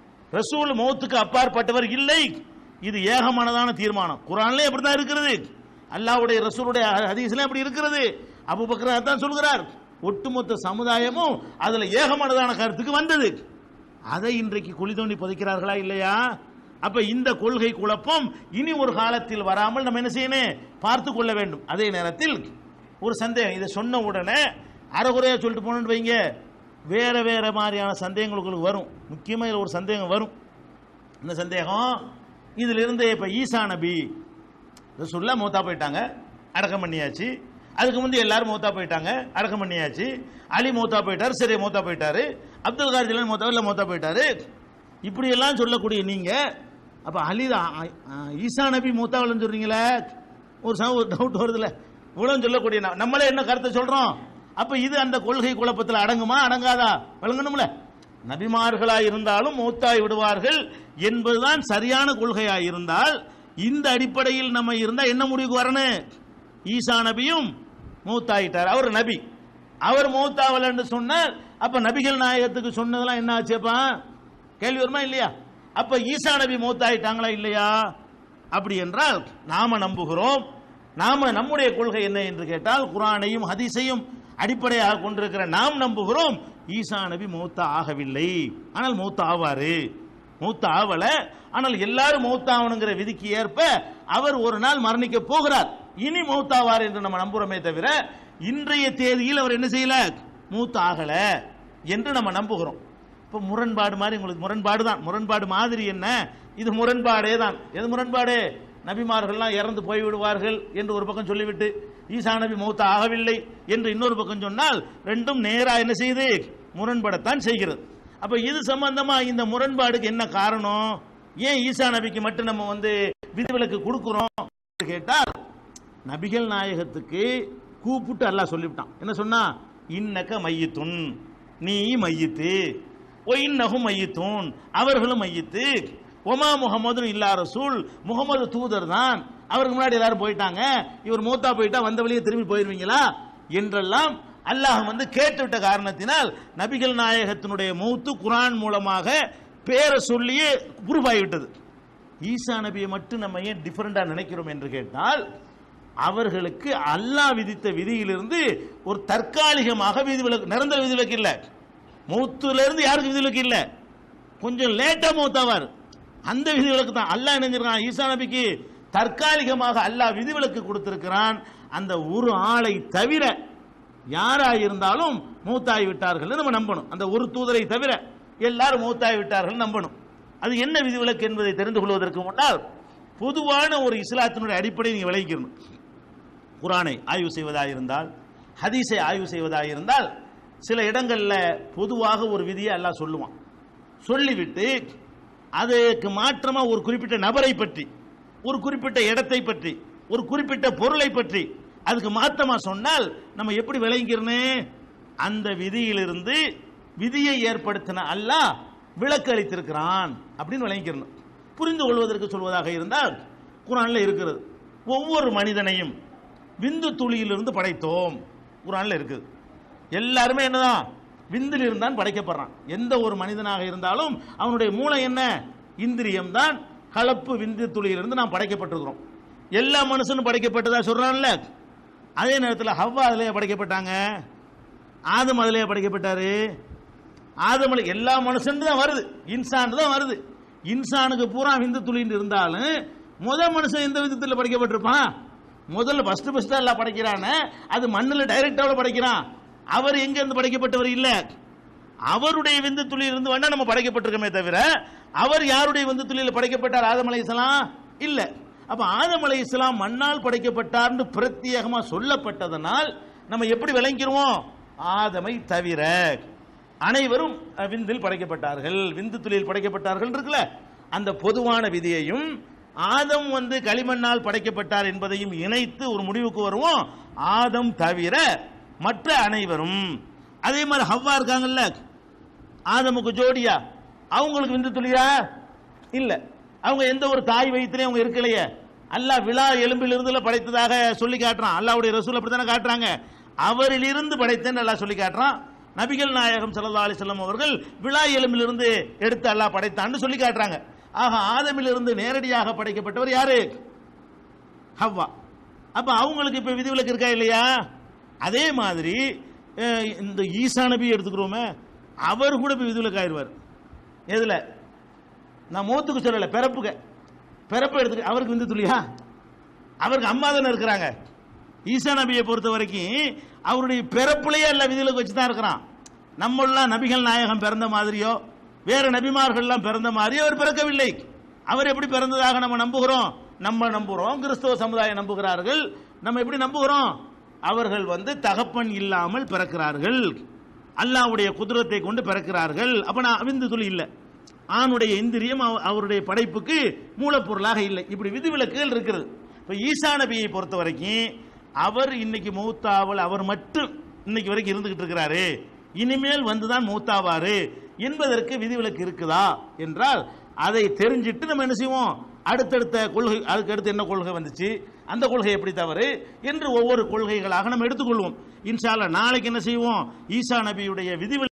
ரசூல் மௌத்துக்கு அப்பாற்பட்டவர் இல்லை இது ஏகமானதான தீர்மானம் குரான்ல அப்படிதான் இருக்கிறது அல்லாவுடைய ரசூலுடைய ஹதீஸ்ல அப்படி இருக்கிறது அபூபக்கர் அதான் சொல்கிறார் ஒட்டுமொத்த சமுதாயமும் அதுல ஏகமானதான கருத்துக்கு வந்தது அதை இன்றைக்கு குழி தோண்டி புதைக்கிறார்களா இல்லையா அப்ப இந்த கொள்கை குழப்பம் இனி ஒரு காலத்தில் வராமல் நம்ம என்ன செய்யணும் பார்த்து கொள்ள வேண்டும் அதே நேரத்தில் ஒரு சந்தேகம் இதை சொன்ன உடனே அறகுறையா சொல்லிட்டு போனோம்னு வைங்க வேற வேற மாதிரியான சந்தேகங்கள் உங்களுக்கு வரும் முக்கியமா இதுல ஒரு சந்தேகம் வரும் என்ன சந்தேகம் இதுல இருந்து இப்ப ஈசா நபி ரசூல்லா மூத்தா போயிட்டாங்க அடக்கம் பண்ணியாச்சு அதுக்கு முந்தி எல்லாரும் மூத்தா போயிட்டாங்க அடக்கம் பண்ணியாச்சு அலி மூத்தா போயிட்டாரு சரி மூத்தா போயிட்டாரு அப்துல் கார் ஜிலானி மூத்தா இல்ல மூத்தா போயிட்டாரு இப்படி எல்லாம் சொல்லக்கூடிய நீங்க அப்ப அலி தான், ஆ- ஆ, ஈசா நபி மூத்தாவலன்னு சொல்றீங்களே ஒரு ச- ஒரு டவுட் வருதுல இவ்வளவு சொல்லக்கூடிய ந- நம்மளே என்ன கருத்தை சொல்றோம் அப்ப இது அந்த கொள்கை குழப்பத்தில் அடங்குமா அடங்காதா விளங்கணும்ல நபிமார்களா இருந்தாலும் மூத்தாய் விடுவார்கள் என்பதுதான் சரியான கொள்கையா இருந்தால் இந்த அடிப்படையில் நம்ம இருந்தா என்ன முடிவுக்கு வரணும் ஈசா நபியும் மூத்தாயிட்டார் அவர் நபி அவர் மூத்தாவலன்னு சொன்னார் அப்ப நபிகள் நாயகத்துக்கு சொன்னதெல்லாம் என்ன ஆச்சுப்பா கேள்வி வருமா இல்லையா அப்ப ஈசா நபி மூத்தாயிட்டாங்களா இல்லையா அப்படி என்றால் நாம நம்புகிறோம் நாம நம்முடைய கொள்கை என்ன என்று கேட்டால் குரானையும் ஹதீஸையும் அடிப்படையாக கொண்டிருக்கிற நாம் நம்புகிறோம் ஈசா நபி மூத்தா ஆகவில்லை ஆனால் மூத்தா ஆவாரு மூத்த ஆவல ஆனால் எல்லாரும் மௌத்தாவணுங்கிற விதிக்கு ஏற்ப அவர் ஒரு நாள் மரணிக்க போகிறார் இனி மௌத்தாவார் என்று நம்ம நம்புறோமே தவிர இன்றைய தேதியில் அவர் என்ன செய்யல மூத்த ஆகல என்று நம்ம நம்புகிறோம் இப்போ முரண்பாடு மாதிரி உங்களுக்கு முரண்பாடு தான் முரண்பாடு மாதிரி என்ன இது முரண்பாடே தான் எது முரண்பாடு நபிமார்கள்லாம் இறந்து போய் விடுவார்கள் என்று ஒரு பக்கம் சொல்லிவிட்டு ஈசா நபி மௌத்த ஆகவில்லை என்று இன்னொரு பக்கம் சொன்னால் ரெண்டும் நேரா என்ன செய்யுது முரண்படத்தான் செய்கிறது அப்ப இது சம்பந்தமா இந்த முரண்பாடுக்கு என்ன காரணம் ஏன் ஈசா நபிக்கு மட்டும் நம்ம வந்து விதிவிலக்கு கொடுக்கிறோம் கேட்டால் நபிகள் நாயகத்துக்கு கூப்பிட்டு அல்லாஹ் சொல்லிவிட்டான் என்ன சொன்னா இன்னக்க மையத்துன் நீ மையத்து ஒ இன்னகும் மையத்துன் அவர்களும் மையத்து ஒமா முகமது இல்லா ரசூல் முகமது தூதர் தான் அவருக்கு முன்னாடி எல்லாரும் போயிட்டாங்க இவர் மூத்தா போயிட்டா வந்த வழியே திரும்பி போயிருவீங்களா என்றெல்லாம் அல்லாஹ் வந்து கேட்டுவிட்ட காரணத்தினால் நபிகள் நாயகத்தினுடைய மௌத்து குரான் மூலமாக பேரை சொல்லியே ப்ரூஃப் ஆகிவிட்டது ஈசா நபியை மட்டும் நம்ம ஏன் டிஃபரெண்டா நினைக்கிறோம் என்று கேட்டால் அவர்களுக்கு அல்லாஹ் விதித்த விதியிலிருந்து ஒரு தற்காலிகமாக விதிவிலக்கு நிரந்தர விதிவிலக்கு இல்லை மௌத்துல இருந்து யாருக்கு விதிவிலக்கு இல்லை கொஞ்சம் லேட்டா மௌத்தாவார் அந்த விதிவிலக்கு தான் அல்லாஹ் நினைஞ்சிருக்கான் ஈசா நபிக்கு தற்காலிகமாக அல்லாஹ் விதிவிலக்கு கொடுத்திருக்கிறான் அந்த ஒரு ஆளை தவிர யாரா இருந்தாலும் மூத்தாய் விட்டார்கள் நம்ம நம்பணும் அந்த ஒரு தூதரை தவிர எல்லாரும் மூத்தாய் விட்டார்கள் நம்பணும் அது என்ன விதிவிலக்கு என்பதை தெரிந்து கொள்வதற்கு முன்னால் பொதுவான ஒரு இஸ்லாத்தினுடைய அடிப்படை நீங்க விளங்கிக்கணும் குரானை ஆய்வு செய்வதாக இருந்தால் ஹதீஸை ஆய்வு செய்வதாக இருந்தால் சில இடங்கள்ல பொதுவாக ஒரு விதியை அல்லாஹ் சொல்லுவான் சொல்லிவிட்டு அதுக்கு மாற்றமா ஒரு குறிப்பிட்ட நபரை பற்றி ஒரு குறிப்பிட்ட இடத்தை பற்றி ஒரு குறிப்பிட்ட பொருளை பற்றி அதுக்கு மாற்றமா சொன்னால் நம்ம எப்படி விளங்கிறனே அந்த விதியிலிருந்து விதியை ஏற்படுத்தின அல்லாஹ் விளக்கு அளித்திருக்கிறான் அப்படின்னு விளங்கிக்கிறணும் புரிந்து கொள்வதற்கு சொல்வதாக இருந்தால் குரான்ல இருக்கிறது ஒவ்வொரு மனிதனையும் விந்து துளியிலிருந்து படைத்தோம் குரான்ல இருக்குது எல்லாருமே என்னதான் விந்தில் இருந்தான் படைக்கப்படுறான் எந்த ஒரு மனிதனாக இருந்தாலும் அவனுடைய மூளை என்ன இந்திரியம் தான் கலப்பு விந்து துளியிலிருந்து நாம் படைக்கப்பட்டிருக்கிறோம் எல்லா மனுஷனும் படைக்கப்பட்டதா சொல்றான்ல அதே நேரத்தில் ஹவ்வா அதிலேயே படைக்கப்பட்டாங்க ஆதம் அதிலேயே படைக்கப்பட்டாரு ஆதம் அலை- எல்லா மனுஷன் தான் வருது இன்சான் தான் வருது இன்சானுக்கு பூரா விந்து துளின்னு இருந்தாலும் முத மனுஷன் எந்த விதத்தில் படைக்கப்பட்டிருப்பான் முதல்ல ஃபர்ஸ்ட் ஃபர்ஸ்டா எல்லாம் படைக்கிறானே அது மண்ணில் டைரக்டாவில் படைக்கிறான் அவர் எங்க இருந்து படைக்கப்பட்டவர் இல்ல அவருடைய விந்து துளியில் இருந்து வேணா நம்ம படைக்கப்பட்டிருக்கோமே தவிர அவர் யாருடைய விந்து துளியில் படைக்கப்பட்டார் ஆதம் அலைஹிஸ்ஸலாம் இல்ல அப்ப ஆதம் அலைஹிஸ்ஸலாம் மண்ணால் படைக்கப்பட்டார்னு பிரத்யேகமா சொல்லப்பட்டதனால் நம்ம எப்படி விளங்கிருவோம் ஆதமை தவிர அனைவரும் அஹ், விந்தில் படைக்கப்பட்டார்கள் விந்து துளியில் படைக்கப்பட்டார்கள் இருக்குல்ல அந்த பொதுவான விதியையும் ஆதம் வந்து களிமண்ணால் படைக்கப்பட்டார் என்பதையும் இணைத்து ஒரு முடிவுக்கு வருவோம் ஆதம் தவிர மற்ற அனைவரும் அதே மாதிரி ஹவ்வா இருக்காங்கல்ல ஆதமுக்கு ஜோடியா அவங்களுக்கு விந்து துளியா இல்ல அவங்க எந்த ஒரு தாய் வயிற்றுலயும் அவங்க இருக்கலையே அல்லாஹ் விழா எலும்பிலிருந்து படைத்ததாக சொல்லி காட்டுறான் அல்லாஹ்வுடைய ரசூல் அப்படித்தானே காட்டுறாங்க அவரிலிருந்து படைத்தேன்னு அல்லாஹ் சொல்லி காட்டுறான் நபிகள் நாயகம் ஸல்லல்லாஹு அலைஹி வஸல்லம் அவர்கள் விழா எலும்பிலிருந்து எடுத்து அல்லாஹ் படைத்தான்னு சொல்லி காட்டுறாங்க ஆக ஆதமிலிருந்து நேரடியாக படைக்கப்பட்டவர் யாரு ஹவ்வா அப்ப அவங்களுக்கு இப்ப விதிவிலக்கு இருக்கா இல்லையா அதே மாதிரி அஹ், இந்த ஈசா நபி எடுத்துக்கிறோமே அவர் கூட இப்ப விதிவிலக்கு ஆயிடுவார் எதுல நான் மூத்துக்கு சொல்லல பிறப்புக்கு பிறப்பு எடுத்துக்க அவருக்கு விந்து துளியா அவருக்கு அம்மா தானே இருக்கிறாங்க ஈசா நபியை பொறுத்த வரைக்கும் அவருடைய பிறப்புலயே எல்லா விதிவிலக்கு வச்சு தான் இருக்கிறான் நம்மளாம் நபிகள் நாயகம் பிறந்த மாதிரியோ வேற நபிமார்கள்லாம் பிறந்த மாதிரியோ அவர் பிறக்கவில்லை அவர் எப்படி பிறந்ததாக நம்ம நம்புகிறோம் நம்ம நம்புகிறோம் கிறிஸ்தவ சமுதாயம் நம்புகிறார்கள் நம்ம எப்படி நம்புகிறோம் அவர்கள் வந்து தகப்பன் இல்லாமல் பிறக்கிறார்கள் அல்லாஹ்வுடைய குதிரத்தை கொண்டு பிறக்கிறார்கள் அப்ப நான் விந்து துளி இல்லை ஆணுடைய இந்திரியம் அவ- அவருடைய படைப்புக்கு மூலப்பொருளாக இல்லை இப்படி விதிவிலக்குகள் இருக்கிறது இப்ப ஈசா நபியை பொறுத்த வரைக்கும் அவர் இன்னைக்கு மௌத்தாவல் அவர் மட்டும் இன்னைக்கு வரைக்கும் இருந்துகிட்டு இருக்கிறாரு இனிமேல் வந்துதான் மௌத்தாவாரு என்பதற்கு விதிவிலக்கு இருக்குதா என்றால் அதை தெரிஞ்சிட்டு நம்ம என்ன செய்வோம் அடுத்தடுத்த கொள்கை அதுக்கு அடுத்து என்ன கொள்கை வந்துச்சு அந்த கொள்கை எப்படி தவறு என்று ஒவ்வொரு கொள்கைகளாக நம்ம எடுத்துக்கொள்வோம் இன்ஷா அல்லாஹ் நாளைக்கு என்ன செய்வோம் ஈசா நபியுடைய விதிவிலக்கு